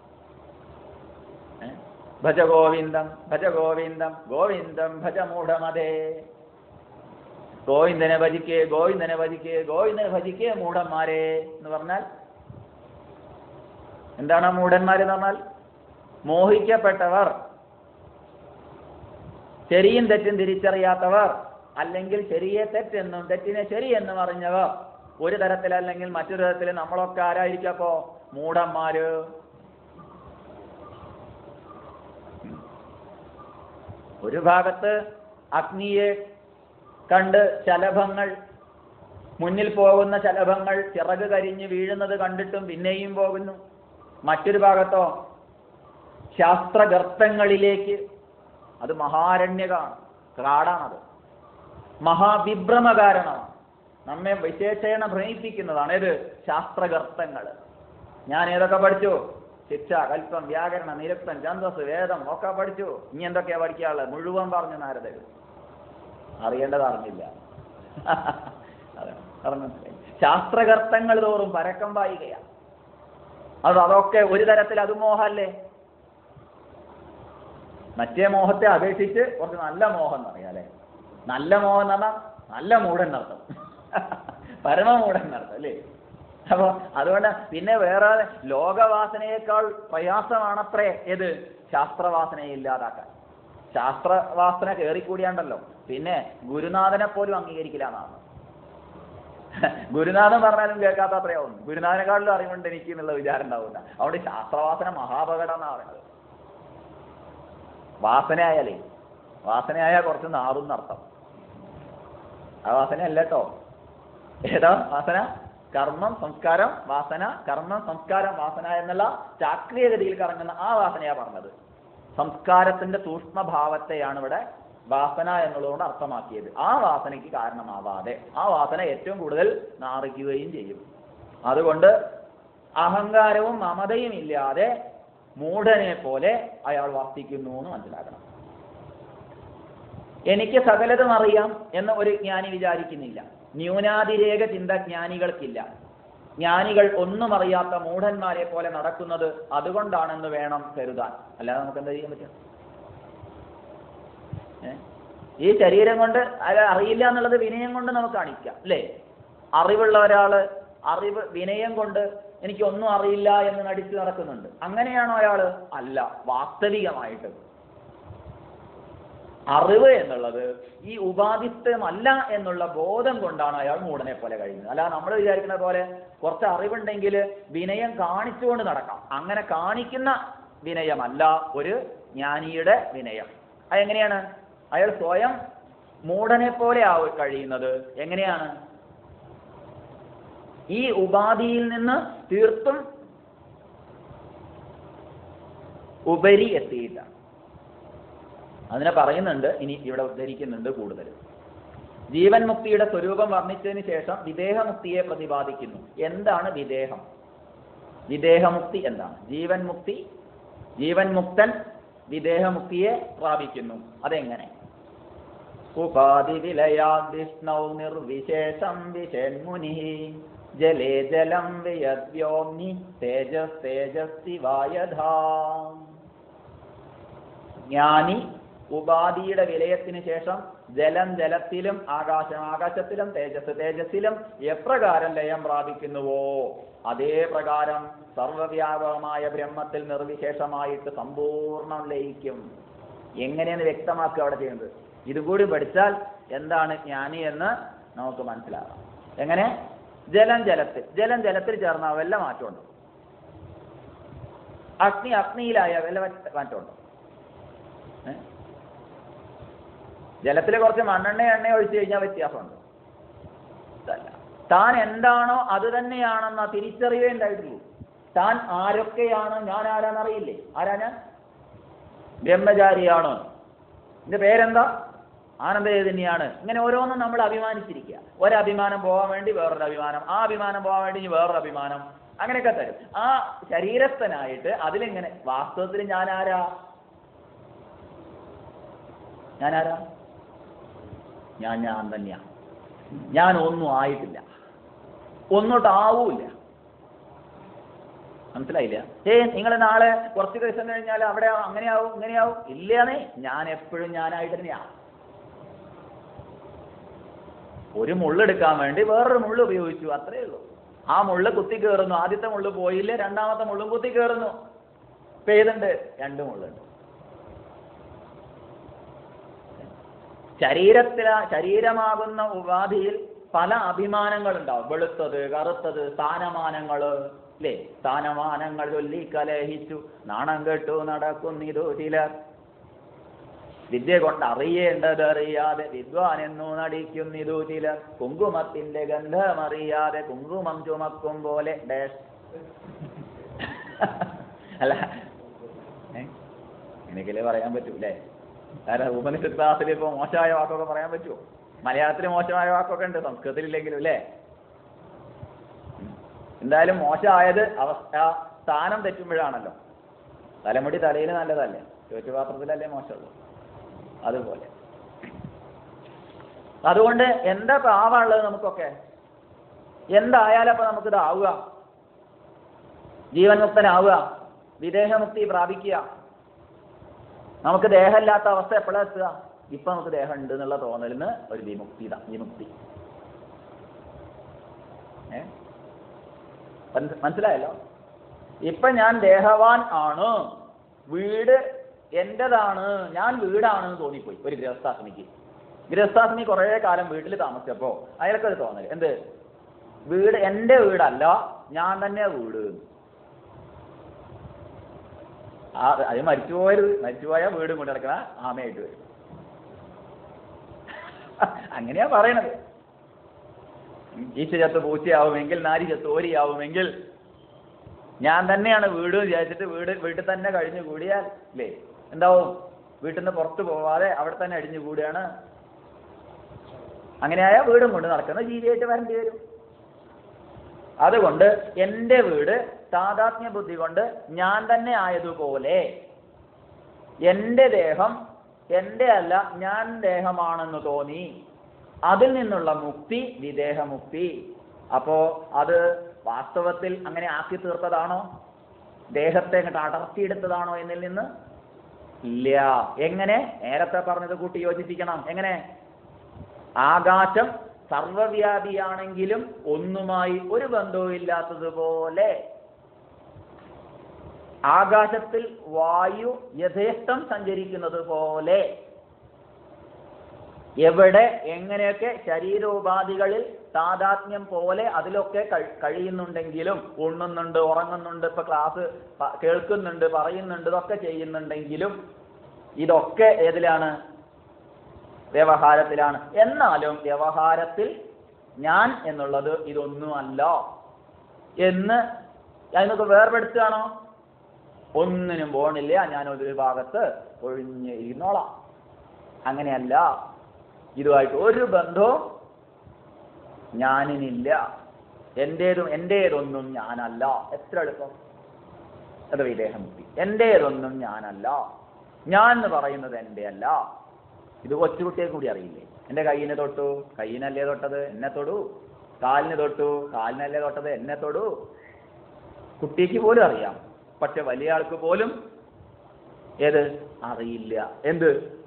ഏ? ഭജ ഗോവിന്ദം ഭജ ഗോവിന്ദം ഗോവിന്ദം ഭജ മൂഢമതേ ഗോവിന്ദനെ ഭജിക്കേ ഗോവിന്ദനെ ഭജിക്കേ ഗോവിന്ദനെ ഭജിക്കേ മൂഢന്മാരെ എന്ന് പറഞ്ഞാൽ എന്താണ് ആ മൂഢന്മാരെന്ന് പറഞ്ഞാൽ മോഹിക്കപ്പെട്ടവർ ശരിയും തെറ്റും തിരിച്ചറിയാത്തവർ അല്ലെങ്കിൽ ശരിയെ തെറ്റെന്നും തെറ്റിനെ ശരിയെന്നും അറിഞ്ഞവർ ഒരു തരത്തിൽ അല്ലെങ്കിൽ മറ്റൊരു തരത്തിൽ നമ്മളൊക്കെ ആരായിരിക്കും അപ്പോ മൂഢന്മാര് ഒരു ഭാഗത്ത് അഗ്നിയെ കണ്ട് ശലഭങ്ങൾ മുന്നിൽ പോകുന്ന ശലഭങ്ങൾ ചിറക് കരിഞ്ഞ് വീഴുന്നത് കണ്ടിട്ടും പിന്നെയും പോകുന്നു മറ്റൊരു ഭാഗത്തോ ശാസ്ത്രഗർത്തങ്ങളിലേക്ക് അത് മഹാരണ്യകാണ് കാടാണത് മഹാവിഭ്രമകാരണമാണ് നമ്മെ വിശേഷേണ ഭ്രമിപ്പിക്കുന്നതാണ് ഏത് ശാസ്ത്രഗർത്തങ്ങൾ ഞാൻ ഏതൊക്കെ പഠിച്ചു ശിക്ഷ കൽപ്പം വ്യാകരണം നിരുക്തം ഛന്ദസ് വേദം ഒക്കെ പഠിച്ചു ഇനി എന്തൊക്കെയാ പഠിക്കാനുള്ളത് മുഴുവൻ പറഞ്ഞു നാരദർ അറിയേണ്ടത് അറിഞ്ഞില്ല അതെ പറഞ്ഞു ശാസ്ത്രകർത്തങ്ങൾ തോറും പരക്കം വായികയാണ് അത് അതൊക്കെ ഒരു തരത്തിൽ അത് മോഹമല്ലേ മറ്റേ മോഹത്തെ അപേക്ഷിച്ച് കുറച്ച് നല്ല മോഹം എന്ന് പറയാം അല്ലേ നല്ല മോഹം എന്ന് പറഞ്ഞാൽ നല്ല മൂടൻ എന്നർത്ഥം പരമമൂടൻ എന്നർത്ഥം അല്ലേ അപ്പൊ അതുകൊണ്ട് പിന്നെ വേറെ ലോകവാസനയേക്കാൾ പ്രയാസമാണത്രേ ഏത് ശാസ്ത്രവാസനയെ ഇല്ലാതാക്കാൻ ശാസ്ത്രവാസന കയറിക്കൂടിയാണ്ടല്ലോ പിന്നെ ഗുരുനാഥനെ പോലും അംഗീകരിക്കില്ല എന്നാണ് ഗുരുനാഥൻ പറഞ്ഞാലും കേൾക്കാത്ത അത്രയാവും ഗുരുനാഥനെക്കാളിലും അറിവുണ്ട് എനിക്ക് എന്നുള്ള വിചാരം ഉണ്ടാവില്ല അതുകൊണ്ട് ശാസ്ത്രവാസന മഹാപകടം എന്നാ പറയുന്നത് വാസനയായാലേ വാസനയായാൽ കുറച്ച് നാറും എന്നർത്ഥം ആ വാസനയല്ല കേട്ടോ ഏതാ വാസന കർമ്മം സംസ്കാരം വാസന കർമ്മം സംസ്കാരം വാസന എന്നുള്ള ചാക്രിയഗതിയിൽ കറങ്ങുന്ന ആ വാസനയാ പറഞ്ഞത് സംസ്കാരത്തിന്റെ സൂക്ഷ്മഭാവത്തെയാണ് ഇവിടെ വാസന എന്നുള്ളതുകൊണ്ട് അർത്ഥമാക്കിയത് ആ വാസനയ്ക്ക് കാരണമാവാതെ ആ വാസന ഏറ്റവും കൂടുതൽ നാറിക്കുകയും ചെയ്യും അതുകൊണ്ട് അഹങ്കാരവും മമതയും ഇല്ലാതെ മൂഢനെ പോലെ അയാൾ വർത്തിക്കുന്നു എന്ന് മനസ്സിലാക്കണം എനിക്ക് സകലതും അറിയാം എന്ന് ഒരു ജ്ഞാനി വിചാരിക്കുന്നില്ല ന്യൂനാതിരേക ചിന്ത ജ്ഞാനികൾക്കില്ല ജ്ഞാനികൾ ഒന്നും അറിയാത്ത മൂഢന്മാരെ പോലെ നടക്കുന്നത് അതുകൊണ്ടാണെന്ന് വേണം കരുതാൻ അല്ലാതെ നമുക്ക് എന്താ ചെയ്യാൻ പറ്റും ഏ? ഈ ശരീരം കൊണ്ട് അത് അറിയില്ല എന്നുള്ളത് വിനയം കൊണ്ട് നമുക്ക് കാണിക്കാം അല്ലേ അറിവുള്ള ഒരാള് അറിവ് വിനയം കൊണ്ട് എനിക്ക് ഒന്നും അറിയില്ല എന്ന് നടിച്ചു നടക്കുന്നുണ്ട് അങ്ങനെയാണോ അയാള് അല്ല വാസ്തവികമായിട്ട് അറിവ് എന്നുള്ളത് ഈ ഉപാധിത്വമല്ല എന്നുള്ള ബോധം കൊണ്ടാണ് അയാൾ മൂടനെ പോലെ കഴിയുന്നത് അല്ല നമ്മൾ വിചാരിക്കുന്ന പോലെ കുറച്ച് അറിവുണ്ടെങ്കിൽ വിനയം കാണിച്ചുകൊണ്ട് നടക്കാം അങ്ങനെ കാണിക്കുന്ന വിനയമല്ല ഒരു ജ്ഞാനിയുടെ വിനയം അതെങ്ങനെയാണ് അയാൾ സ്വയം മൂടനെ പോലെ ആവ കഴിയുന്നത് എങ്ങനെയാണ് ഈ ഉപാധിയിൽ നിന്ന് തീർത്തും ഉപരി എത്തിയിട്ടാണ് അതിനെ പറയുന്നുണ്ട് ഇനി ഇവിടെ ഉദ്ധരിക്കുന്നുണ്ട് കൂടുതൽ ജീവൻ മുക്തിയുടെ സ്വരൂപം വർണ്ണിച്ചതിന് ശേഷം വിദേഹമുക്തിയെ പ്രതിപാദിക്കുന്നു എന്താണ് വിദേഹം വിദേഹമുക്തി എന്താണ് ജീവൻ മുക്തി ജീവൻ മുക്തൻ വിദേഹമുക്തിയെ പ്രാപിക്കുന്നു അതെങ്ങനെ ഉപാധി വിലയാദിഷ്ണൗ നിർവിശേഷം വിഷന്മുനി ജലേ ജലം വിയദ്യോമ്നി തേജസ് തേജസ്തി വായധാ ജ്ഞാനി ഉപാധിയുടെ വിലയത്തിന് ശേഷം ജലം ജലത്തിലും ആകാശം ആകാശത്തിലും തേജസ് തേജസ്സിലും എപ്രകാരം ലയം പ്രാപിക്കുന്നുവോ അതേ പ്രകാരം സർവവ്യാപകമായ ബ്രഹ്മത്തിൽ നിർവിശേഷമായിട്ട് സമ്പൂർണ്ണം ലയിക്കും എങ്ങനെയെന്ന് വ്യക്തമാക്കുക അവിടെ ചെയ്യുന്നത് ഇതും കൂടി പഠിച്ചാൽ എന്താണ് ജ്ഞാനി എന്ന് നമുക്ക് മനസ്സിലാകാം എങ്ങനെ ജലം ജലത്തിൽ ജലം ജലത്തിൽ ചേർന്നാൽ വല്ല മാറ്റമുണ്ടോ അഗ്നി അഗ്നിയിലായ വല്ല മാറ്റമുണ്ടോ ഏ? ജലത്തിൽ കുറച്ച് മണ്ണെണ്ണ എണ്ണ ഒഴിച്ചു കഴിഞ്ഞാൽ വ്യത്യാസമുണ്ട് ഇതല്ല താൻ എന്താണോ അത് തന്നെയാണെന്ന തിരിച്ചറിവേ ഉണ്ടായിട്ടുള്ളൂ താൻ ആരൊക്കെയാണ് ഞാൻ ആരാന്നറിയില്ലേ ആരാ ഞാൻ ബ്രഹ്മചാരിയാണ് എന്റെ പേരെന്താ ആനന്ദ ചൈതന്യാണ് ഇങ്ങനെ ഓരോന്നും നമ്മൾ അഭിമാനിച്ചിരിക്കുക ഒരഭിമാനം പോകാൻ വേണ്ടി വേറൊരു അഭിമാനം ആ അഭിമാനം പോകാൻ വേണ്ടി ഇനി വേറൊരു അഭിമാനം അങ്ങനെയൊക്കെ തരും ആ ശരീരസ്ഥനായിട്ട് അതിലിങ്ങനെ വാസ്തവത്തിൽ ഞാൻ ആരാ ഞാൻ ആരാ ഞാൻ ഞാൻ തന്നെയാ ഞാൻ ഒന്നും ആയിട്ടില്ല ഒന്നോട്ടാവൂല മനസ്സിലായില്ല ഏ നിങ്ങൾ നാളെ കുറച്ച് ദിവസം കഴിഞ്ഞാൽ അവിടെ അങ്ങനെയാവും ഇങ്ങനെയാവും ഇല്ലാന്നേ ഞാൻ എപ്പോഴും ഞാനായിട്ട് തന്നെയാ ഒരു മുള്ളെടുക്കാൻ വേണ്ടി വേറൊരു മുള്ള് ഉപയോഗിച്ചു അത്രേ ഉള്ളൂ ആ മുള്ള് കുത്തി കയറുന്നു ആദ്യത്തെ മുള്ള് പോയില്ലേ രണ്ടാമത്തെ മുള്ളും കുത്തി കയറുന്നു ഇപ്പൊ ഏതുണ്ട് രണ്ട് മുള്ളുണ്ട് ശരീരത്തില ശരീരമാകുന്ന ഉപാധിയിൽ പല അഭിമാനങ്ങൾ ഉണ്ടാവും വെളുത്തത് കറുത്തത് സ്ഥാനമാനങ്ങള് അല്ലേ സ്ഥാനമാനങ്ങൾ ചൊല്ലി കലഹിച്ചു നാണം കെട്ടു നടക്കുന്നിതു ചിലർ വിദ്യ കൊണ്ട് അറിയേണ്ടത് അറിയാതെ വിദ്വാൻ എന്നു നടിക്കുന്നിതു ചിലർ കുങ്കുമത്തിന്റെ ഗന്ധമറിയാതെ കുങ്കുമം ചുമക്കും പോലെ ഡാഷ് അല്ല ഏ? എനിക്കല്ലേ പറയാൻ പറ്റൂ അല്ലേ കാരണം ഉപനിഷത്ത് ക്ലാസ്സിൽ ഇപ്പൊ മോശമായ വാക്കൊക്കെ പറയാൻ പറ്റുമോ മലയാളത്തിൽ മോശമായ വാക്കൊക്കെ ഉണ്ട് സംസ്കൃതത്തിലില്ലെങ്കിലും അല്ലേ ഉം. എന്തായാലും മോശമായത് അവസ്ഥ സ്ഥാനം തെറ്റുമ്പോഴാണല്ലോ തലമുടി തലയിൽ നല്ലതല്ലേ ചോറ്റുപാത്രത്തിലല്ലേ മോശമുള്ളൂ അതുപോലെ അതുകൊണ്ട് എന്താ പാവാനുള്ളത് നമുക്കൊക്കെ എന്തായാലും അപ്പൊ നമുക്കിത് ആവുക ജീവൻ മുക്തനാവുക വിദേഹമുക്തി പ്രാപിക്കുക നമുക്ക് ദേഹമില്ലാത്ത അവസ്ഥ എപ്പോഴാ എത്തുക ഇപ്പൊ നമുക്ക് ദേഹം ഉണ്ട് എന്നുള്ള തോന്നലിന് ഒരു വിമുക്തി വിമുക്തി ഏ മനസ്- മനസ്സിലായല്ലോ ഇപ്പൊ ഞാൻ ദേഹവാൻ ആണ് വീട് എന്റേതാണ് ഞാൻ വീടാണ് എന്ന് തോന്നിപ്പോയി ഒരു ഗൃഹസ്ഥാശ്രമിക്ക് ഗൃഹസ്ഥാശ്രമി കുറേ കാലം വീട്ടിൽ താമസിച്ചപ്പോ അയാൾക്കൊരു തോന്നൽ എന്ത് വീട് എന്റെ വീടല്ല ഞാൻ തന്നെ വീട് എന്ന്. ആ അത് മരിച്ചുപോയത് മരിച്ചുപോയ വീടും കൊണ്ട് നടക്കണ ആമയായിട്ട് വരും അങ്ങനെയാ പറയണത് ഈച്ച ചത്ത് പൂച്ചയാവുമെങ്കിൽ നാരി ചത്ത് ഓരിയാവുമെങ്കിൽ ഞാൻ തന്നെയാണ് വീട് എന്ന് വിചാരിച്ചിട്ട് വീട് വീട്ടിൽ തന്നെ കഴിഞ്ഞു കൂടിയാൽ അല്ലേ എന്താവും വീട്ടിൽ നിന്ന് പുറത്തു പോവാതെ അവിടെ തന്നെ അടിഞ്ഞു കൂടുകയാണ് അങ്ങനെയായ വീടും കൊണ്ട് നടക്കുന്ന ജീവിയായിട്ട് വരേണ്ടി വരും അതുകൊണ്ട് എൻ്റെ വീട് താതാത്മ്യ ബുദ്ധി കൊണ്ട് ഞാൻ തന്നെ ആയതുപോലെ എൻ്റെ ദേഹം എൻ്റെ അല്ല ഞാൻ ദേഹമാണെന്ന് തോന്നി അതിൽ നിന്നുള്ള മുക്തി വിദേഹമുക്തി അപ്പോ അത് വാസ്തവത്തിൽ അങ്ങനെ ആക്കി തീർത്തതാണോ ദേഹത്തെ അങ്ങോട്ട് അടർത്തിയെടുത്തതാണോ എന്നിൽ നിന്ന് ഇല്ല എങ്ങനെ നേരത്തെ പറഞ്ഞത് കൂട്ടി യോജിപ്പിക്കണം എങ്ങനെ ആകാശം സർവവ്യാപിയാണെങ്കിലും ഒന്നുമായി ഒരു ബന്ധവും ഇല്ലാത്തതുപോലെ ആകാശത്തിൽ വായു യഥേഷ്ടം സഞ്ചരിക്കുന്നത് പോലെ എവിടെ എങ്ങനെയൊക്കെ ശരീരോപാധികളിൽ താതാത്മ്യം പോലെ അതിലൊക്കെ കഴി- കഴിയുന്നുണ്ടെങ്കിലും ഉണ്ണുന്നുണ്ട് ഉറങ്ങുന്നുണ്ട് ഇപ്പൊ ക്ലാസ് പ- കേൾക്കുന്നുണ്ട് പറയുന്നുണ്ട് ഇതൊക്കെ ചെയ്യുന്നുണ്ടെങ്കിലും ഇതൊക്കെ ഏതിലാണ് വ്യവഹാരത്തിലാണ് എന്നാലും വ്യവഹാരത്തിൽ ഞാൻ എന്നുള്ളത് ഇതൊന്നുമല്ല എന്ന് അതിനൊക്കെ വേർപെടുത്തുകയാണോ ഒന്നിനും പോണില്ല ഞാൻ ഒരു ഭാഗത്ത് ഒഴിഞ്ഞ് ഇരുന്നോളാം അങ്ങനെയല്ല ഇതുമായിട്ട് ഒരു ബന്ധവും ഞാനിനില്ല എന്റേതും എന്റേതൊന്നും ഞാനല്ല എത്ര എളുപ്പം അത് വിദേഹമുക്തി എന്റേതൊന്നും ഞാനല്ല ഞാൻ എന്ന് പറയുന്നത് എൻ്റെ അല്ല ഇത് കൊച്ചുകുട്ടിയെ കൂടി അറിയില്ലേ എൻ്റെ കയ്യിനെ തൊട്ടു കയ്യിനല്ലേ തൊട്ടത് എന്നെ തൊടു കാലിന് തൊട്ടു കാലിനല്ലേ തൊട്ടത് എന്നെ തൊടു കുട്ടിക്ക് പോലും അറിയാം പക്ഷെ വലിയ ആൾക്ക് പോലും ഏത് അറിയില്ല എന്ത്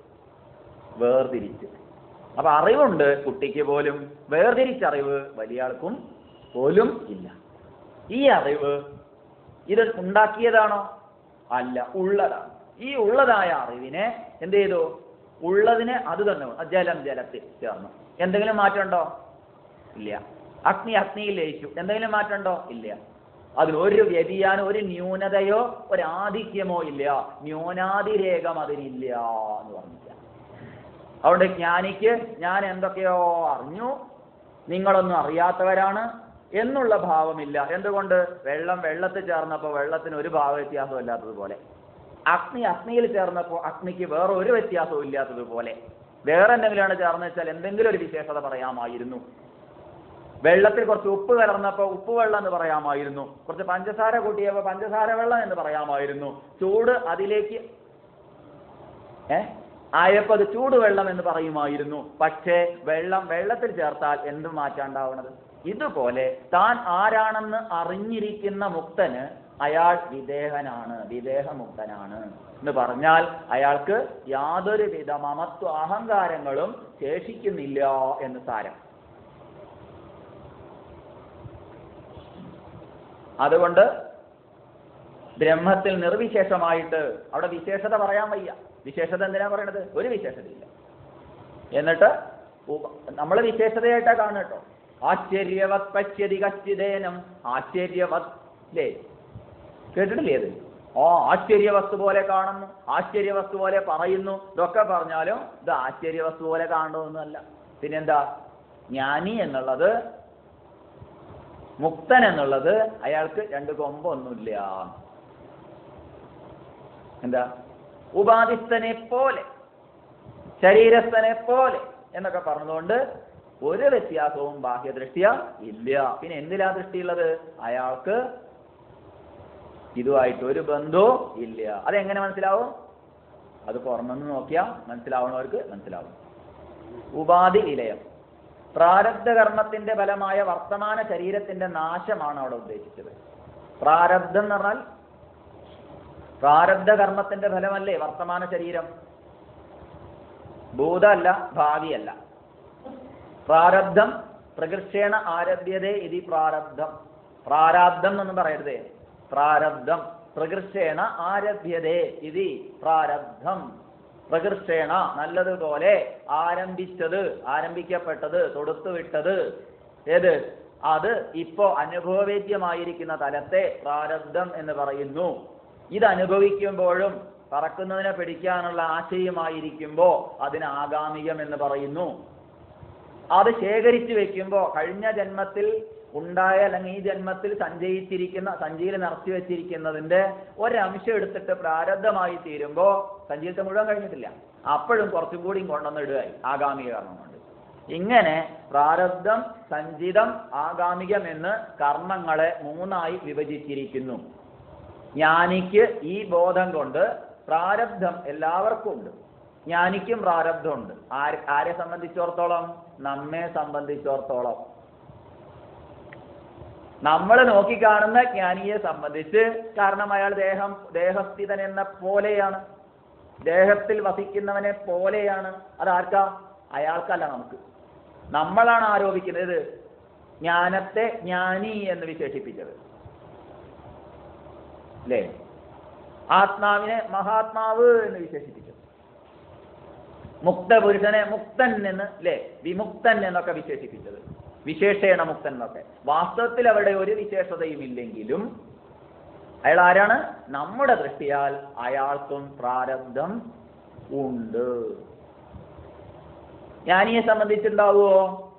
വേർതിരിച്ച് അപ്പൊ അറിവുണ്ട് കുട്ടിക്ക് പോലും വേർതിരിച്ചറിവ് വലിയ ആൾക്കും പോലും ഇല്ല ഈ അറിവ് ഇത് ഉണ്ടാക്കിയതാണോ അല്ല ഉള്ളതാണ് ഈ ഉള്ളതായ അറിവിനെ എന്ത് ചെയ്തു ഉള്ളതിനെ അത് തന്നെ ആ ജലം ജലത്തിൽ ചേർന്നു എന്തെങ്കിലും മാറ്റമുണ്ടോ ഇല്ല അഗ്നി അഗ്നിയിൽ ലയിച്ചു എന്തെങ്കിലും മാറ്റമുണ്ടോ ഇല്ല അതിന് ഒരു വ്യതിയാനം ഒരു ന്യൂനതയോ ഒരു ആധിക്യമോ ഇല്ല ന്യൂനാതിരേകം അതിനില്ല എന്ന് പറഞ്ഞില്ല അതുകൊണ്ട് ജ്ഞാനിക്ക് ഞാൻ എന്തൊക്കെയോ അറിഞ്ഞു നിങ്ങളൊന്നും അറിയാത്തവരാണ് എന്നുള്ള ഭാവമില്ല എന്തുകൊണ്ട് വെള്ളം വെള്ളത്തിൽ ചേർന്നപ്പോൾ വെള്ളത്തിന് ഒരു ഭാവ വ്യത്യാസവും ഇല്ലാത്തതുപോലെ അഗ്നി അഗ്നിയിൽ ചേർന്നപ്പോൾ അഗ്നിക്ക് വേറെ ഒരു വ്യത്യാസവും ഇല്ലാത്തതുപോലെ വേറെ എന്തെങ്കിലുമാണ് ചേർന്ന് വെച്ചാൽ എന്തെങ്കിലും ഒരു വിശേഷത പറയാമായിരുന്നു വെള്ളത്തിൽ കുറച്ച് ഉപ്പ് കലർന്നപ്പോൾ ഉപ്പ് വെള്ളം എന്ന് പറയാമായിരുന്നു കുറച്ച് പഞ്ചസാര കൂട്ടിയപ്പോൾ പഞ്ചസാര വെള്ളം എന്ന് പറയാമായിരുന്നു ചൂട് അതിലേക്ക് ഏ ആയപ്പോൾ അത് ചൂടുവെള്ളം എന്ന് പറയുമായിരുന്നു പക്ഷേ വെള്ളം വെള്ളത്തിൽ ചേർത്താൽ എന്ത് മാറ്റാണ്ടാവണത് ഇതുപോലെ താൻ ആരാണെന്ന് അറിഞ്ഞിരിക്കുന്ന മുക്തന് അയാൾ വിദേഹനാണ് വിദേഹമുക്തനാണ് എന്ന് പറഞ്ഞാൽ അയാൾക്ക് യാതൊരു വിധ മമത്വ അഹങ്കാരങ്ങളും ശേഷിക്കുന്നില്ല എന്ന് സാരം അതുകൊണ്ട് ബ്രഹ്മത്തിൽ നിർവിശേഷമായിട്ട് അവിടെ വിശേഷത പറയാൻ വയ്യ വിശേഷത എന്തിനാ പറയണത് ഒരു വിശേഷതയില്ല എന്നിട്ട് നമ്മൾ വിശേഷതയായിട്ടാ കാണുക കേട്ടോ ആശ്ചര്യവത് പശ്യതി കശ്ചിതേനം ആശ്ചര്യവത് അല്ലേ കേട്ടിട്ടില്ലേ അത് ഓ ആശ്ചര്യവസ്തു പോലെ കാണുന്നു ആശ്ചര്യവസ്തു പോലെ പറയുന്നു ഇതൊക്കെ പറഞ്ഞാലും ഇത് ആശ്ചര്യവസ്തു പോലെ കാണണമെന്നല്ല പിന്നെന്താ ജ്ഞാനി എന്നുള്ളത് മുക്തൻ എന്നുള്ളത് അയാൾക്ക് രണ്ട് കൊമ്പൊന്നുമില്ല എന്താ ഉപാധിസ്ഥനെ പോലെ ശരീരസ്ഥനെ പോലെ എന്നൊക്കെ പറഞ്ഞതുകൊണ്ട് ഒരു വ്യത്യാസവും ബാഹ്യദൃഷ്ടിയ ഇല്ല പിന്നെ എന്തിലാ ദൃഷ്ടിയുള്ളത് അയാൾക്ക് ഇതുമായിട്ട് ഒരു ബന്ധവും ഇല്ല അതെങ്ങനെ മനസ്സിലാവും അത് പുറമെന്ന് നോക്കിയാൽ മനസ്സിലാവുന്നവർക്ക് മനസ്സിലാവും ഉപാധി വിലയം പ്രാരബ്ധ കർമ്മത്തിന്റെ ഫലമായ വർത്തമാന ശരീരത്തിന്റെ നാശമാണ് അവിടെ ഉദ്ദേശിച്ചത് പ്രാരബ്ധം എന്ന് പറഞ്ഞാൽ പ്രാരബ്ധ കർമ്മത്തിന്റെ ഫലമല്ലേ വർത്തമാന ശരീരം ഭൂതമല്ല ഭാവിയല്ല പ്രാരബ്ധം പ്രകൃഷേണ ആരഭ്യതേ ഇതി പ്രാരബ്ധം പ്രാരാബ്ധം എന്നൊന്നും പറയരുതേ പ്രാരബ്ധം പ്രകൃഷേണ ആരഭ്യതേ ഇതി പ്രാരബ്ധം പ്രകൃഷ്ടേണ നല്ലതുപോലെ ആരംഭിച്ചത് ആരംഭിക്കപ്പെട്ടത് തൊടുത്തുവിട്ടത് ഏത് അത് ഇപ്പോ അനുഭവവേദ്യമായിരിക്കുന്ന തലത്തെ പ്രാരബ്ധം എന്ന് പറയുന്നു ഇത് അനുഭവിക്കുമ്പോഴും പറക്കുന്നതിനെ പിടിക്കാനുള്ള ആശയമായിരിക്കുമ്പോ അതിന് ആഗാമികം എന്ന് പറയുന്നു അത് ശേഖരിച്ചു വെക്കുമ്പോ കഴിഞ്ഞ ജന്മത്തിൽ ഉണ്ടായ അല്ലെങ്കിൽ ഈ ജന്മത്തിൽ സഞ്ചയിച്ചിരിക്കുന്ന സഞ്ചിയിൽ നിറച്ചു വെച്ചിരിക്കുന്നതിന്റെ ഒരംശം എടുത്തിട്ട് പ്രാരബ്ധമായി തീരുമ്പോ സഞ്ചിയിലത്തെ മുഴുവൻ കഴിഞ്ഞിട്ടില്ല അപ്പോഴും കുറച്ചും കൂടി കൊണ്ടുവന്ന് ഇടുകയായി ആഗാമിക കർമ്മം കൊണ്ട് ഇങ്ങനെ പ്രാരബ്ധം സഞ്ചിതം ആഗാമികം എന്ന് കർമ്മങ്ങളെ മൂന്നായി വിഭജിച്ചിരിക്കുന്നു ജ്ഞാനിക്ക് ഈ ബോധം കൊണ്ട് പ്രാരബ്ധം എല്ലാവർക്കും ഉണ്ട് ജ്ഞാനിക്കും പ്രാരബ്ധമുണ്ട് ആര് ആരെ സംബന്ധിച്ചിടത്തോളം നമ്മെ സംബന്ധിച്ചിടത്തോളം നമ്മൾ നോക്കിക്കാണുന്ന ജ്ഞാനിയെ സംബന്ധിച്ച് കാരണം അയാൾ ദേഹം ദേഹസ്ഥിതൻ എന്ന പോലെയാണ് ദേഹത്തിൽ വസിക്കുന്നവനെ പോലെയാണ് അതാർക്കാ അയാൾക്കല്ല നമുക്ക് നമ്മളാണ് ആരോപിക്കുന്നത് ജ്ഞാനത്തെ ജ്ഞാനി എന്ന് വിശേഷിപ്പിച്ചത് അല്ലേ ആത്മാവിനെ മഹാത്മാവ് എന്ന് വിശേഷിപ്പിച്ചത് മുക്ത പുരുഷനെ മുക്തൻ എന്ന് അല്ലേ വിമുക്തൻ എന്നൊക്കെ വിശേഷിപ്പിച്ചത് വിശേഷേണ മുക്തൻ എന്നൊക്കെ വാസ്തവത്തിൽ അവിടെ ഒരു വിശേഷതയും ഇല്ലെങ്കിലും അയാൾ ആരാണ് നമ്മുടെ ദൃഷ്ടിയാൽ അയാൾക്കും പ്രാരബ്ധം ഉണ്ട് ജ്ഞാനിയെ സംബന്ധിച്ചുണ്ടാവുമോ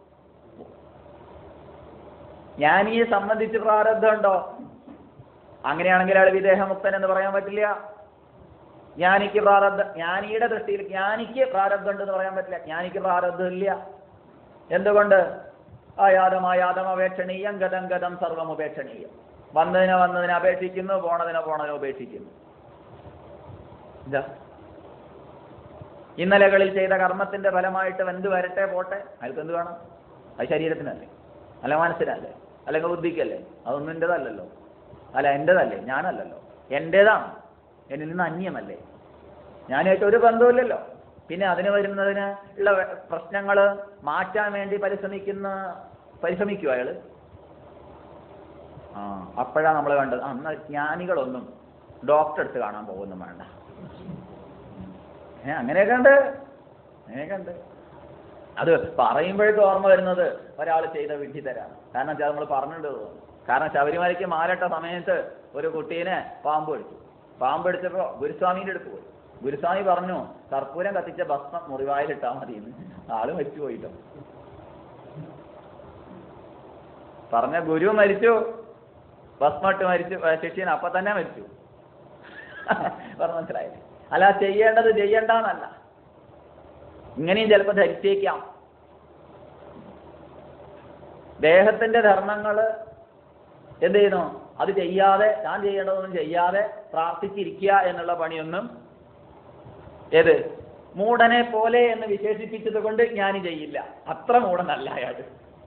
ജ്ഞാനിയെ സംബന്ധിച്ച് പ്രാരബ്ധം ഉണ്ടോ അങ്ങനെയാണെങ്കിൽ അയാൾ വിദേഹമുക്തൻ എന്ന് പറയാൻ പറ്റില്ല ജ്ഞാനിക്ക് പ്രാരബ്ധ ജ്ഞാനിയുടെ ദൃഷ്ടിയിൽ ജ്ഞാനിക്ക് പ്രാരബ്ധം ഉണ്ടെന്ന് പറയാൻ പറ്റില്ല ജ്ഞാനിക്ക് പ്രാരബ്ധം ഇല്ല എന്തുകൊണ്ട് ആയാതമായാതം അപേക്ഷണീയം ഗതം ഗതം സർവം ഉപേക്ഷണീയം വന്നതിനെ വന്നതിനെ അപേക്ഷിക്കുന്നു പോണതിനെ പോണതിനെ ഉപേക്ഷിക്കുന്നു ഇതാ ഇന്നലകളിൽ ചെയ്ത കർമ്മത്തിന്റെ ഫലമായിട്ട് എന്ത് വരട്ടെ പോട്ടെ അയാൾക്ക് എന്ത് വേണം അത് ശരീരത്തിനല്ലേ അല്ല മനസ്സിനല്ലേ അല്ലെങ്കിൽ ബുദ്ധിക്കല്ലേ അതൊന്നും എൻ്റെതല്ലല്ലോ അല്ല എൻ്റെതല്ലേ ഞാനല്ലല്ലോ എൻ്റേതാണ് എന്നിൽ നിന്ന് അന്യമല്ലേ ഞാനായിട്ട് ഒരു ബന്ധവുമില്ലല്ലോ പിന്നെ അതിന് വരുന്നതിന് ഉള്ള പ്രശ്നങ്ങൾ മാറ്റാൻ വേണ്ടി പരിശ്രമിക്കുന്ന പരിശ്രമിക്കുമോ അയാൾ ആ അപ്പോഴാണ് നമ്മൾ കണ്ടത് അന്ന് ജ്ഞാനികളൊന്നും ഡോക്ടറെ അടുത്ത് കാണാൻ പോകുന്നു വേണ്ട ഏ അങ്ങനെയൊക്കെ ഉണ്ട് അങ്ങനെയൊക്കെ ഉണ്ട് അത് പറയുമ്പോഴേക്കും ഓർമ്മ വരുന്നത് ഒരാൾ ചെയ്ത വിഡ്ഢിതരാണ് കാരണം വെച്ചാൽ നമ്മൾ പറഞ്ഞിട്ട് തോന്നുന്നു കാരണം ശബരിമലയ്ക്ക് മാലട്ട സമയത്ത് ഒരു കുട്ടീനെ പാമ്പ് പിടിച്ചു പാമ്പ് പിടിച്ചപ്പോൾ ഗുരുസ്വാമിയുടെ അടുത്ത് പോയി ഗുരുസ്വാമി പറഞ്ഞു കർപ്പൂരം കത്തിച്ച ഭസ്മം മുറിവായിലിട്ടാൽ മതി എന്ന് ആള് മരിച്ചു പോയിട്ടോ പറഞ്ഞ ഗുരു മരിച്ചു ഭസ്മട്ട് മരിച്ചു ഏ, ശിഷ്യൻ അപ്പൊ തന്നെ മരിച്ചു പറഞ്ഞു മനസ്സിലായില്ലേ അല്ല ചെയ്യേണ്ടത് ചെയ്യണ്ടെന്നല്ല ഇങ്ങനെയും ചിലപ്പോൾ ധരിച്ചേക്കാം ദേഹത്തിന്റെ ധർമ്മങ്ങൾ എന്ത് ചെയ്യുന്നു അത് ചെയ്യാതെ താൻ ചെയ്യേണ്ടതൊന്നും ചെയ്യാതെ പ്രാർത്ഥിച്ചിരിക്കുക എന്നുള്ള പണിയൊന്നും ഏത് മൂടനെ പോലെ എന്ന് വിശേഷിപ്പിച്ചത് കൊണ്ട് ജ്ഞാനി ചെയ്യില്ല അത്ര മൂടനല്ല അയാൾ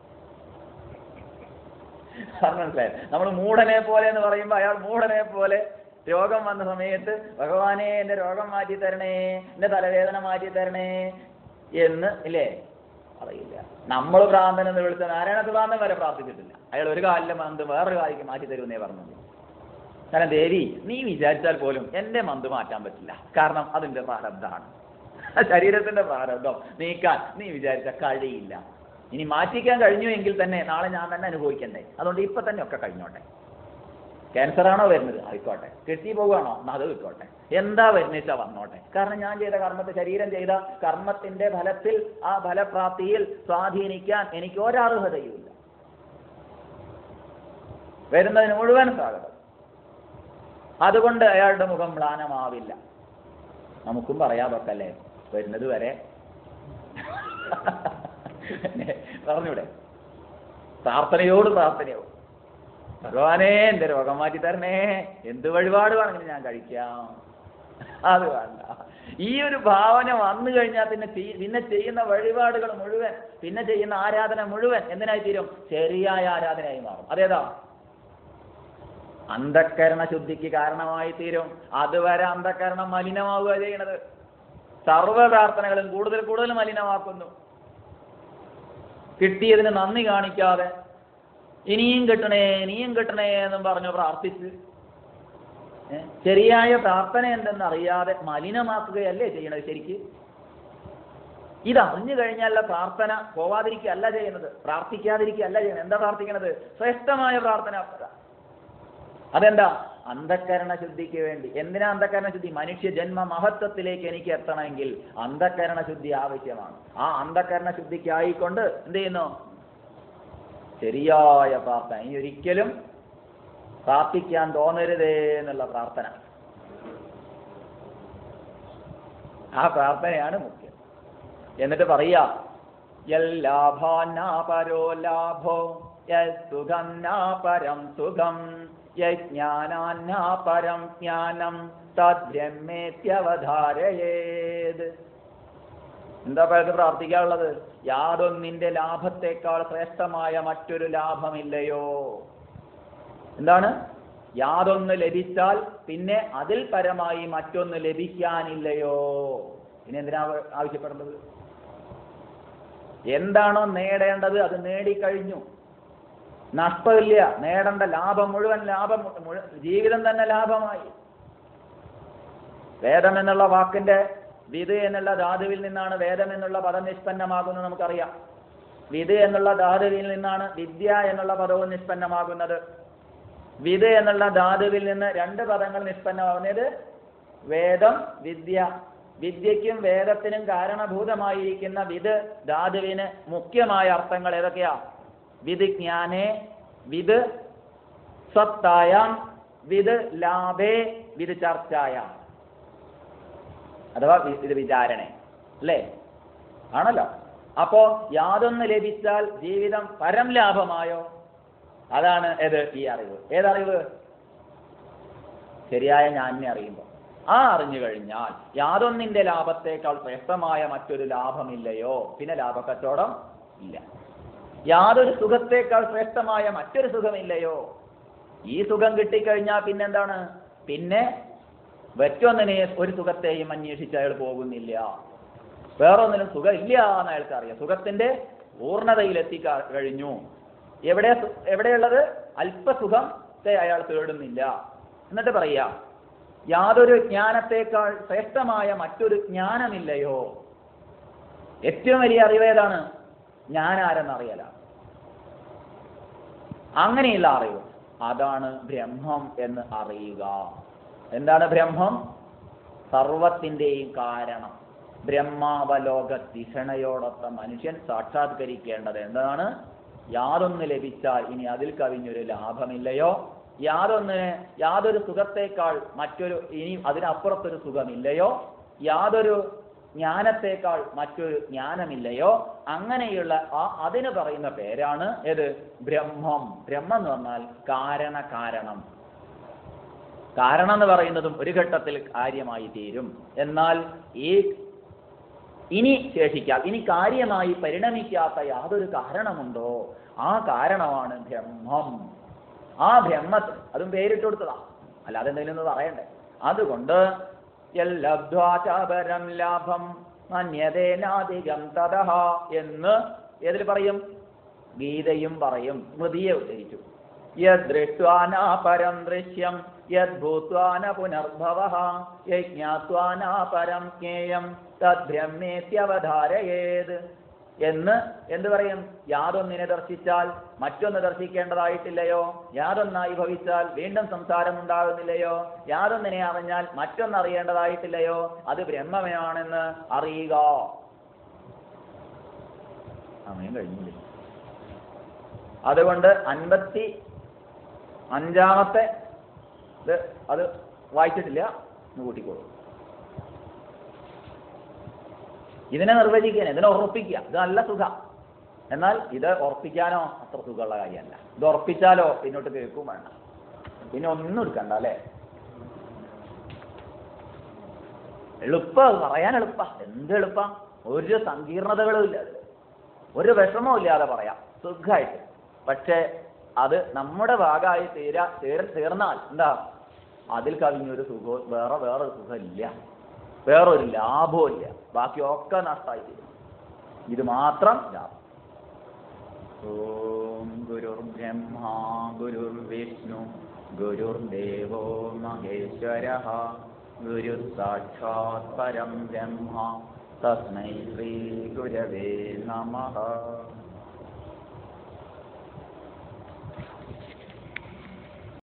പറഞ്ഞു മനസ്സിലായത് നമ്മൾ മൂടനെ പോലെ എന്ന് പറയുമ്പോൾ അയാൾ മൂടനെ പോലെ രോഗം വന്ന സമയത്ത് ഭഗവാനെ എന്റെ രോഗം മാറ്റി തരണേ എന്റെ തലവേദന മാറ്റി തരണേ എന്ന് ഇല്ലേ പറയില്ല നമ്മൾ ഭ്രാന്തൻ എന്ന് വിളിച്ച നാരായണ ഭ്രാന്തൻ വരെ പ്രാർത്ഥിച്ചിട്ടില്ല അയാൾ ഒരു കാലിലെ മന്ത് വേറൊരു കാലിക്ക് മാറ്റി തരുമെന്നേ പറഞ്ഞത് കാരണം ദേവി നീ വിചാരിച്ചാൽ പോലും എന്റെ മന്ത് മാറ്റാൻ പറ്റില്ല കാരണം അതിന്റെ പ്രാരബ്ധമാണ് ശരീരത്തിന്റെ പ്രാരബ്ധം നീക്കാൻ നീ വിചാരിച്ച കഴിയില്ല ഇനി മാറ്റിക്കാൻ കഴിഞ്ഞു എങ്കിൽ തന്നെ നാളെ ഞാൻ തന്നെ അനുഭവിക്കണ്ടേ അതുകൊണ്ട് ഇപ്പൊ തന്നെ ഒക്കെ കഴിഞ്ഞോട്ടെ ക്യാൻസർ ആണോ വരുന്നത് ആയിക്കോട്ടെ കിട്ടി പോവുകയാണോ എന്നാ അത് കിട്ടോട്ടെ എന്താ വരുന്നേച്ചാ വന്നോട്ടെ കാരണം ഞാൻ ചെയ്ത കർമ്മത്തെ ശരീരം ചെയ്ത കർമ്മത്തിന്റെ ഫലത്തിൽ ആ ഫലപ്രാപ്തിയിൽ സ്വാധീനിക്കാൻ എനിക്ക് ഒരർഹതയുമില്ല വരുന്നതിന് മുഴുവൻ സ്വാഗതം അതുകൊണ്ട് അയാളുടെ മുഖം മ്ലാനമാവില്ല നമുക്കും പറയാതൊക്കല്ലേ വരുന്നത് വരെ പറഞ്ഞൂടെ പ്രാർത്ഥനയോട് പ്രാർത്ഥനയോ ഭഗവാനെ എന്റെ രോഗം മാറ്റി തരണേ എന്ത് വഴിപാട് വേണമെങ്കിലും ഞാൻ കഴിക്കാം അത് വേണ്ട ഈ ഒരു ഭാവന വന്നു കഴിഞ്ഞാൽ പിന്നെ ചെയ്- പിന്നെ ചെയ്യുന്ന വഴിപാടുകൾ മുഴുവൻ പിന്നെ ചെയ്യുന്ന ആരാധന മുഴുവൻ എന്തിനായി തീരും ശരിയായ ആരാധനയായി മാറും അതേതാ അന്ധക്കരണ ശുദ്ധിക്ക് കാരണമായി തീരും അതുവരെ അന്ധക്കരണം മലിനമാവുക ചെയ്യണത് സർവ്വ പ്രാർത്ഥനകളും കൂടുതൽ കൂടുതൽ മലിനമാക്കുന്നു കിട്ടിയതിന് നന്ദി കാണിക്കാതെ ഇനിയും കിട്ടണേ ഇനിയും കിട്ടണേ എന്നും പറഞ്ഞു പ്രാർത്ഥിച്ച് ഏ, ശരിയായ പ്രാർത്ഥന എന്തെന്ന് അറിയാതെ മലിനമാക്കുകയല്ലേ ചെയ്യണത് ശരിക്ക് ഇത് അറിഞ്ഞു കഴിഞ്ഞാലുള്ള പ്രാർത്ഥന പോവാതിരിക്കുകയല്ല ചെയ്യുന്നത് പ്രാർത്ഥിക്കാതിരിക്കുകയല്ല ചെയ്യുന്നത് എന്താ പ്രാർത്ഥിക്കണത് ശ്രേഷ്ഠമായ പ്രാർത്ഥന അതാ. അതെന്താ അന്ധക്കരണ ശുദ്ധിക്ക് വേണ്ടി എന്തിനാ അന്ധക്കരണ ശുദ്ധി മനുഷ്യ ജന്മ മഹത്വത്തിലേക്ക് എനിക്ക് എത്തണമെങ്കിൽ അന്ധക്കരണ ശുദ്ധി ആവശ്യമാണ് ആ അന്ധക്കരണ ശുദ്ധിക്കായിക്കൊണ്ട് എന്ത് ചെയ്യുന്നു ശരിയായ പ്രാർത്ഥന ഇനി ഒരിക്കലും പ്രാർത്ഥിക്കാൻ തോന്നരുതേ എന്നുള്ള പ്രാർത്ഥന ആ പ്രാർത്ഥനയാണ് മുഖ്യം എന്നിട്ട് പറയാ യല്ലാഭാനാപരോ ലാഭോ യസുഖം നാപരം സുഖം യജ്ഞാനാന്നാപരം ജ്ഞാനം തദ്ബ്രഹ്മേത്യവധാരയേത് എന്താ പറയുന്നത് പ്രാർത്ഥിക്കാനുള്ളത് യാതൊന്നിന്റെ ലാഭത്തെക്കാൾ ശ്രേഷ്ഠമായ മറ്റൊരു ലാഭമില്ലയോ എന്താണ് യാതൊന്ന് ലഭിച്ചാൽ പിന്നെ അതിൽ പരമായി മറ്റൊന്ന് ലഭിക്കാനില്ലയോ ഇനി എന്തിനാ ആവ- ആവശ്യപ്പെടുന്നത് എന്താണോ നേടേണ്ടത് അത് നേടിക്കഴിഞ്ഞു നഷ്ടമില്ല നേടേണ്ട ലാഭം മുഴുവൻ ലാഭം മുഴു- ജീവിതം തന്നെ ലാഭമായി വേദം എന്നുള്ള വാക്കിന്റെ വിത് എന്നുള്ള ധാതുവിൽ നിന്നാണ് വേദം എന്നുള്ള പദം നിഷ്പന്നമാകുന്നത് നമുക്കറിയാം വിത് എന്നുള്ള ധാതുവിൽ നിന്നാണ് വിദ്യ എന്നുള്ള പദവും നിഷ്പന്നമാകുന്നത് വിത് എന്നുള്ള ധാതുവിൽ നിന്ന് രണ്ട് പദങ്ങൾ നിഷ്പന്നമാകുന്നത് വേദം വിദ്യ വിദ്യയ്ക്കും വേദത്തിനും കാരണഭൂതമായിരിക്കുന്ന വിത് ധാതുവിന് മുഖ്യമായ അർത്ഥങ്ങൾ ഏതൊക്കെയാ വിത് ജ്ഞാനേ വിത് സത്തായാം വിത് ലാഭേ വിത് ചർച്ചായാം അഥവാ വി- ഇത് വിചാരണ അല്ലേ ആണല്ലോ അപ്പോ യാതൊന്ന് ലഭിച്ചാൽ ജീവിതം പരം ലാഭമായോ അതാണ് ഏത് ഈ അറിവ് ഏതറിവ് ശരിയായ ഞാനിനെ അറിയുമ്പോൾ ആ അറിഞ്ഞു കഴിഞ്ഞാൽ യാതൊന്നിന്റെ ലാഭത്തേക്കാൾ ശ്രേഷ്ഠമായ മറ്റൊരു ലാഭമില്ലയോ പിന്നെ ലാഭക്കച്ചവടം ഇല്ല യാതൊരു സുഖത്തേക്കാൾ ശ്രേഷ്ഠമായ മറ്റൊരു സുഖമില്ലയോ ഈ സുഖം കിട്ടിക്കഴിഞ്ഞാൽ പിന്നെന്താണ് പിന്നെ മറ്റൊന്നിനെ ഒരു സുഖത്തെയും അന്വേഷിച്ച് അയാൾ പോകുന്നില്ല വേറൊന്നിനും സുഖം ഇല്ല എന്ന് അയാൾക്ക് അറിയാം സുഖത്തിന്റെ പൂർണ്ണതയിൽ എത്തിക്കാ കഴിഞ്ഞു എവിടെ സു- എവിടെയുള്ളത് അല്പസുഖത്തെ അയാൾ തേടുന്നില്ല എന്നിട്ട് പറയാം യാതൊരു ജ്ഞാനത്തേക്കാൾ ശ്രേഷ്ഠമായ മറ്റൊരു ജ്ഞാനമില്ലയോ ഏറ്റവും വലിയ അറിവേതാണ് ഞാൻ ആരെന്നറിയലാണ് അങ്ങനെയുള്ള അറിവ് അതാണ് ബ്രഹ്മം എന്ന് അറിയുക എന്താണ് ബ്രഹ്മം സർവത്തിൻ്റെയും കാരണം ബ്രഹ്മാവലോക തിഷണയോടൊത്ത മനുഷ്യൻ സാക്ഷാത്കരിക്കേണ്ടത് എന്താണ് യാതൊന്ന് ലഭിച്ചാൽ ഇനി അതിൽ കവിഞ്ഞൊരു ലാഭമില്ലയോ യാതൊന്നിന് യാതൊരു സുഖത്തേക്കാൾ മറ്റൊരു ഇനി അതിനപ്പുറത്തൊരു സുഖമില്ലയോ യാതൊരു ജ്ഞാനത്തേക്കാൾ മറ്റൊരു ജ്ഞാനമില്ലയോ അങ്ങനെയുള്ള ആ അതിന് പറയുന്ന പേരാണ് ഏത് ബ്രഹ്മം ബ്രഹ്മം എന്ന് പറഞ്ഞാൽ കാരണ കാരണം കാരണം എന്ന് പറയുന്നതും ഒരു ഘട്ടത്തിൽ കാര്യമായി തീരും എന്നാൽ ഈ ഇനി ശേഷിക്കാം ഇനി കാര്യമായി പരിണമിക്കാത്ത യാതൊരു കാരണമുണ്ടോ ആ കാരണമാണ് ബ്രഹ്മം ആ ബ്രഹ്മത്തിന് അതും പേരിട്ട് കൊടുത്തതാ അല്ലാതെ എന്തെങ്കിലും ഒന്ന് പറയണ്ടേ അതുകൊണ്ട് യല്ലബ്ധ്വാചാപരം ലാഭം മന്യതേനാധികം തതഹ എന്ന് ഏതിൽ പറയും ഗീതയും പറയും സ്മൃതിയെ ഉദ്ധരിച്ചു യദൃഷ്ട്വാനാ പരം ദൃശ്യം യദ്ഭൂത്വാന പുനർഭവ യജ്ഞാത്വാനാ പരം ജ്ഞേയം തദ്ബ്രഹ്മേത്യവധാരയേത് എന്ന് എന്ത് പറയും യാതൊന്നിനെ ദർശിച്ചാൽ മറ്റൊന്ന് ദർശിക്കേണ്ടതായിട്ടില്ലയോ യാതൊന്നായി ഭവിച്ചാൽ വീണ്ടും സംസാരം ഉണ്ടാകുന്നില്ലയോ യാതൊന്നിനെ അറിഞ്ഞാൽ മറ്റൊന്ന് അറിയേണ്ടതായിട്ടില്ലയോ അത് ബ്രഹ്മമാണെന്ന് അറിയുക സമയം കഴിഞ്ഞില്ലേ അതുകൊണ്ട് അൻപത്തി അഞ്ചാമത്തെ ഇത് അത് വായിച്ചിട്ടില്ല ഒന്ന് കൂട്ടിക്കോളൂ ഇതിനെ നിർവചിക്കാൻ ഇതിനെ ഉറപ്പിക്കുക ഇത് നല്ല സുഖ എന്നാൽ ഇത് ഉറപ്പിക്കാനോ അത്ര സുഖമുള്ള കാര്യമല്ല ഇത് ഉറപ്പിച്ചാലോ പിന്നോട്ട് കേൾക്കും വേണ്ട പിന്നെ ഒന്നും എടുക്കണ്ട അല്ലേ എളുപ്പ പറയാൻ എളുപ്പ എന്ത് എളുപ്പ ഒരു സങ്കീർണതകളും ഇല്ല അതിൽ ഒരു വിഷമവും ഇല്ലാതെ പറയാം സുഖമായിട്ട് പക്ഷേ അത് നമ്മുടെ ഭാഗമായി തീരാ തീർ തീർന്നാൽ എന്താ അതിൽ കവിഞ്ഞൊരു സുഖവും വേറെ വേറെ സുഖമില്ല വേറൊരു ലാഭവും ഇല്ല ബാക്കിയൊക്കെ നഷ്ടമായി തീരും ഇത് മാത്രം ലാഭം ഓം ഗുരുർ ബ്രഹ്മ ഗുരുർ വിഷ്ണു ഗുരുർദേവോ മഹേശ്വര ഗുരു സാക്ഷാത് പരം ബ്രഹ്മ തസ്മൈ ശ്രീ ഗുരവേ നമഃ